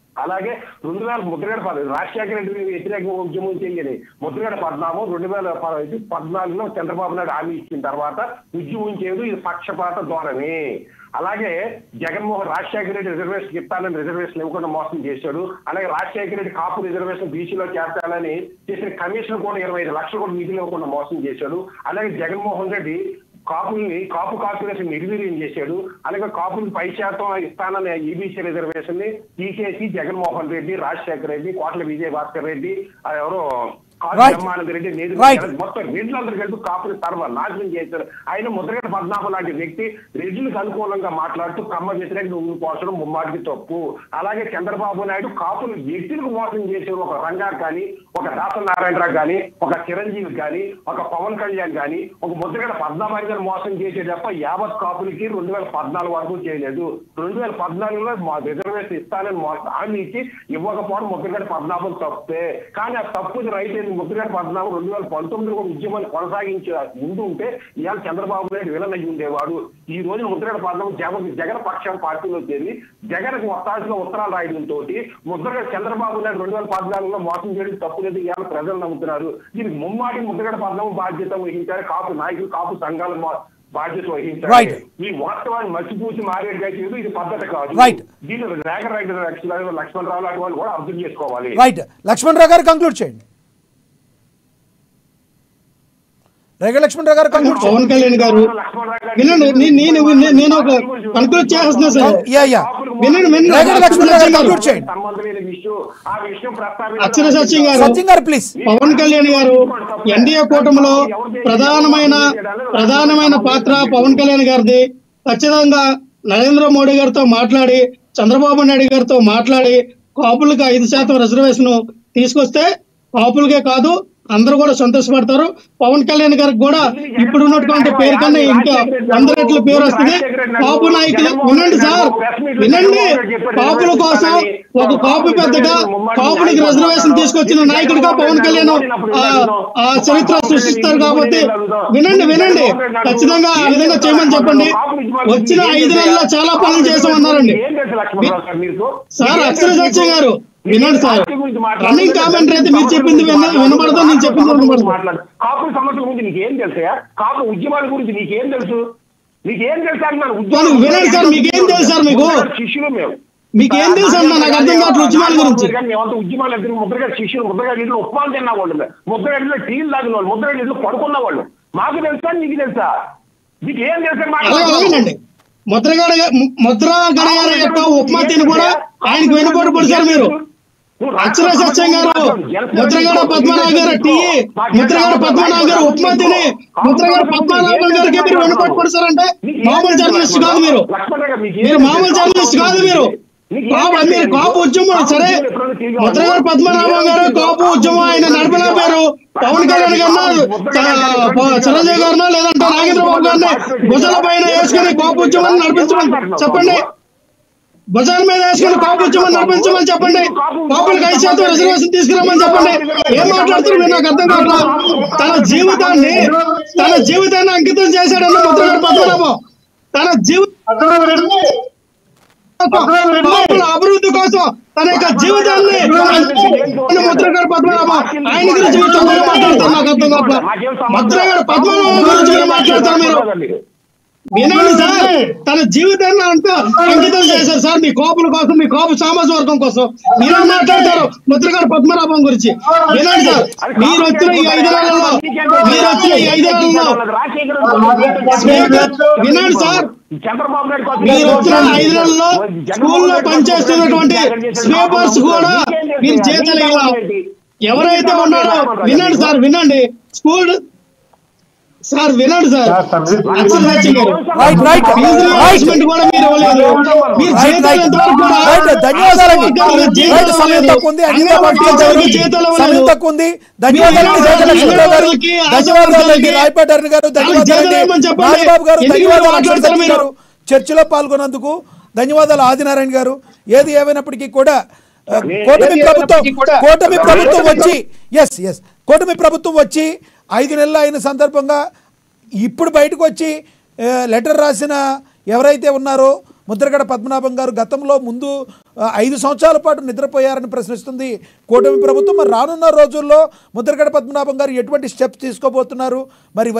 అలాగే రెండు వేల ముద్రగడ పద రాజశేఖర రెడ్డి వ్యతిరేక ఉద్యమం చేయని ముద్రగడ పద్నామం రెండు వేల ప- ఇది పద్నాలుగులో చంద్రబాబు నాయుడు హామీ ఇచ్చిన తర్వాత ఉద్యమం చేయదు ఇది పక్షపాత ధోరణి అలాగే జగన్మోహన్ రాజశేఖర రెడ్డి రిజర్వేషన్ ఇస్తానని రిజర్వేషన్ ఇవ్వకుండా మోసం చేశాడు అలాగే రాజశేఖర రెడ్డి కాపు రిజర్వేషన్ బీసీలో చేర్చాలని చేసిన కమిషన్ కూడా ఇరవై ఐదు లక్షలు కూడా నిధులు ఇవ్వకుండా మోసం చేశాడు అలాగే జగన్మోహన్ రెడ్డి కాపుల్ని కాపు కార్పొరేషన్ నిర్వీర్యం చేశాడు అలాగే కాపులకు పై శాతం ఇస్తానని ఈబీసీ రిజర్వేషన్ ని తీసేసి జగన్మోహన్ రెడ్డి రాజశేఖర రెడ్డి కోట్ల విజయ భాస్కర్ రెడ్డి ఆ ఎవరో కాసు Right. బ్రహ్మానంద రెడ్డి నేదు Right. మొత్తం రెడ్లందరూ కలిపి కాపుని సర్వ నాశనం చేశారు ఆయన ముద్రగడ పద్మనాభం లాంటి వ్యక్తి రెడ్లకు అనుకూలంగా మాట్లాడుతూ కమ్మ వ్యతిరేక నువ్వు పోసడం ముమ్మాటికి తప్పు అలాగే చంద్రబాబు నాయుడు కాపులు వ్యక్తులకు మోసం చేశారు ఒక రంగా కానీ ఒక దాస నారాయణరావు కానీ ఒక చిరంజీవి కానీ ఒక పవన్ కళ్యాణ్ కానీ ఒక ముద్రగడ పద్మనాభాన్ని గారు మోసం చేసే తప్ప యావత్ కాపులకి రెండు వేల పద్నాలుగు వరకు చేయలేదు రెండు వేల పద్నాలుగులో మా రిజర్వేషన్ ఇస్తానని మో- హామీ ఇచ్చి ఇవ్వకపోవడం ముద్రగడ పద్మనాభం తప్పే కానీ ఆ తప్పుది రైతు ముద్రగడ పద్మనాభం రెండు వేల పంతొమ్మిదిలో ఒక ఉద్యమాన్ని కొనసాగించే ముందు ఉంటే ఇవాళ చంద్రబాబు నాయుడు విలన్ అయ్యి ఉండేవాడు ఈ రోజు ముద్రగడ పద్మనాభం జగన్ జగన్ పక్షం పార్టీలో చేరి జగన్కి ఒత్తాల్సిన ఉత్తరాలు రాయడం తోటి ముద్రగడ చంద్రబాబు నాయుడు రెండు వేల పద్నాలుగులో మోసం చేయడం తప్పు లేదు ఇవాళ ప్రజలు నమ్ముతున్నారు దీనికి ముమ్మాటి ముద్రగడ పద్మనాభం బాధ్యత వహించారు కాపు నాయకులు కాపు సంఘాలు మా- బాధ్యత వహించారు Right. ఈ వాస్తవాన్ని మర్చిపూసి మారేడుగా చేయదు ఇది పద్ధతి కాదు Right. దీని రేఖ లక్ష్మణరావు లాంటి వాళ్ళు కూడా అర్థం చేసుకోవాలి రైట్ లక్ష్మణరావు గారు కంక్లూడ్ చేయండి రేగ లక్ష్మణరావు గారు కంక్లూడ్ చేయండి పవన్ కళ్యాణ్ గారు వినండి నే- నేను నేను- నేను ఒక కన్క్లూడ్ చేస్తున్నా సార్ యా యా వినండి వినండి రేగ లక్ష్మణరావు గారు సత్యం గారు కంక్లూడ్ చేయండి సంబంధం లేని విషయం ఆ విషయం అక్షర సత్యం గారు సత్యం గారు ప్లీజ్ పవన్ కళ్యాణ్ గారు ఎన్డీఏ కూటమిలో ప్రధానమైన ప్రధానమైన పాత్ర పవన్ కళ్యాణ్ గారిది ఖచ్చితంగా నరేంద్ర మోడీ గారితో మాట్లాడి చంద్రబాబు నాయుడు గారితో మాట్లాడి కాపులకు ఐదు శాతం రిజర్వేషన్ తీసుకొస్తే కాపులకే కాదు అందరూ కూడా సంతోషపడతారు పవన్ కళ్యాణ్ గారికి కూడా ఇప్పుడు ఉన్నటువంటి పేరు కన్నా ఇంకా వంద రెట్ల పేరు వస్తుంది కాపు నాయకులు వినండి సార్ వినండి కాపుల కోసం ఒక కాపు పెద్దగా కాపులకు రిజర్వేషన్ తీసుకొచ్చిన నాయకుడిగా పవన్ కళ్యాణ్ ఆ, ఆ చరిత్ర సృష్టిస్తారు కాబట్టి వినండి వినండి ఖచ్చితంగా ఆ విధంగా చేయమని చెప్పండి వచ్చిన ఐదు నెలల్లో చాలా పనులు చేసామన్నారండి ఏం తెలుసు లక్ష్మణరావు సార్ మీకు సార్ అక్షర సత్యం గారు వినండి సార్ రన్నింగ్ కామెంటరీ అయితే మీరు చెప్పింది విన వినబడదు నేను చెప్పింది వినబడదు మాట్లాడు కాపు సమస్యల గురించి నీకేం తెలుసా కాపు ఉద్యమాల గురించి నీకేం తెలుసు నీకేం తెలుసు అంటున్నాను కానీ వినండి సార్, మీకేం తెలుసు సార్ మీకు? శిష్యులు మేము మీకేం తెలుసు అన్న నాకు అర్థం కావట్లేదు ఉద్యమాల గురించి మేమంతా ఉద్యమాలు ఎదురు ముద్రగడ శిష్యులు ముద్రగడ ఇంట్లో ఉప్మాలు తిన్న వాళ్ళు ముద్రగడ ఇంట్లో టీలు తాగిన వాళ్ళు ముద్రగడ ఇంట్లో పడుకున్న వాళ్ళు మాకు తెలుసా నీకు తెలుసా నీకు ఏం తెలుసా అలాగే అలాగేనండి ముద్రగడ ముద్ర గడగారి యొక్క ఉప్మా తిని కూడా ఆయనకు వెనుకోటు పడిచారు మీరు అక్షర సత్యం గారు ముద్రగడ పద్మనాభం గారు టీ ముద్రగడ పద్మనాభం గారు ఉప్మా తిని ముద్రగడ పద్మనాభం గారికి మీరు వెనుకోటు పడిచారంటే మామూలు జర్నలిస్ట్ కాదు మీరు మీరు మామూలు జర్నలిస్ట్ కాదు మీరు కాపు మీరు కాపు ఉద్యమం సరే ముద్రగడ పద్మనాభం గారు కాపు ఉద్యమం ఆయన నడపలేపారు పవన్ కళ్యాణ్ గారు చిరంజీవి గారినో లేదంటే నాగేంద్ర బాబు గారిని భుజాల పైన వేసుకుని కాపు ఉద్యమాన్ని నడిపించమని చెప్పండి భుజాల మీద వేసుకుని కాపు ఉద్యమం నడిపించమని చెప్పండి కాపులకు ఐదు శాతం రిజర్వేషన్ తీసుకురమ్మని చెప్పండి ఏం మాట్లాడుతున్నారు మీరు నాకు అర్థం కావట్లా తన జీవితాన్ని తన జీవితాన్ని అంకితం చేశాడన్న ముద్రగడ పద్మనాభం తన జీవితం కాపుల అభివృద్ధి కోసం తన యొక్క జీవితాన్ని ముద్రగడ పద్మనాభం ఆయన గురించి మీరు తొందరగా మాట్లాడతారు నాకు అర్థం కావట్లా ముద్రగడ పద్మనాభం గురించి మీరు మాట్లాడతారు మీరు వినండి సార్ తన జీవితాన్ని అంతా అంకితం చేశారు సార్ మీ కోపుల కోసం మీ కోపు సామాజిక వర్గం కోసం మీరే మాట్లాడతారు ముద్రగడ పద్మనాభం గురించి వినండి సార్ మీరు వచ్చిన ఈ ఐదు నెలల్లో మీరు వచ్చిన ఈ ఐదు నెలల్లో స్పీకర్ వినండి సార్ చంద్రబాబు నాయుడు కోసం మీరు వచ్చిన ఐదు నెలల్లో స్కూల్లో పనిచేస్తున్నటువంటి స్వీపర్స్ కూడా మీరు జీతాలు ఇవ్వాలి ఎవరైతే ఉన్నారో వినండి సార్ వినండి స్కూల్ సార్ వినండి సార్ అక్షర సత్యం గారు right right fee right reimbursement కూడా మీరు ఇవ్వలేదు మీరు రైట్ జీతాలు రైట్ ఎంతవరకు కూడా రైట్ ధన్యవాదాలండి వర్గాలకు జీతాలు రైట్ సమయం ఇవ్వలేదు. తక్కువ ఉంది అన్ని హైదరాబాద్ వర్గాలకు కి జీతాలు సమయం ఇవ్వలేదు. తక్కువ ఉంది ధన్యవాదాలండి మీరు రేఖ లక్ష్మణరావు గారు వర్గాలకి, ధన్యవాదాలండి ఆశావర్గాలకి రాయపేట అరుణ్ గారు వాళ్ళకి జీతాలు ధన్యవాదాలండి ఇవ్వమని చెప్పండి. నాగబాబు గారు ఎందుకు ధన్యవాదాలు మీరు అక్షర సత్యం మాట్లాడతారు గారు చర్చలో పాల్గొన్నందుకు ధన్యవాదాలు ఆదినారాయణ గారు ఏది ఏమైనప్పటికీ కూడా ఆ, కూటమి ప్రభుత్వం కూటమి ప్రభుత్వం వచ్చి ఎస్ ఎస్ కూటమి ప్రభుత్వం వచ్చి ఐదు నెలలు అయిన సందర్భంగా ఇప్పుడు బయటకు వచ్చి ఆ, లెటర్ రాసిన ఎవరైతే ఉన్నారో ముద్రగడ పద్మనాభం గారు గతంలో ముందు ఆ, ఐదు సంవత్సరాల పాటు నిద్రపోయారని ప్రశ్నిస్తుంది కూటమి ప్రభుత్వం మరి రానున్న రోజుల్లో ముద్రగడ పద్మనాభం గారు ఎటువంటి స్టెప్స్ తీసుకోబోతున్నారు మరి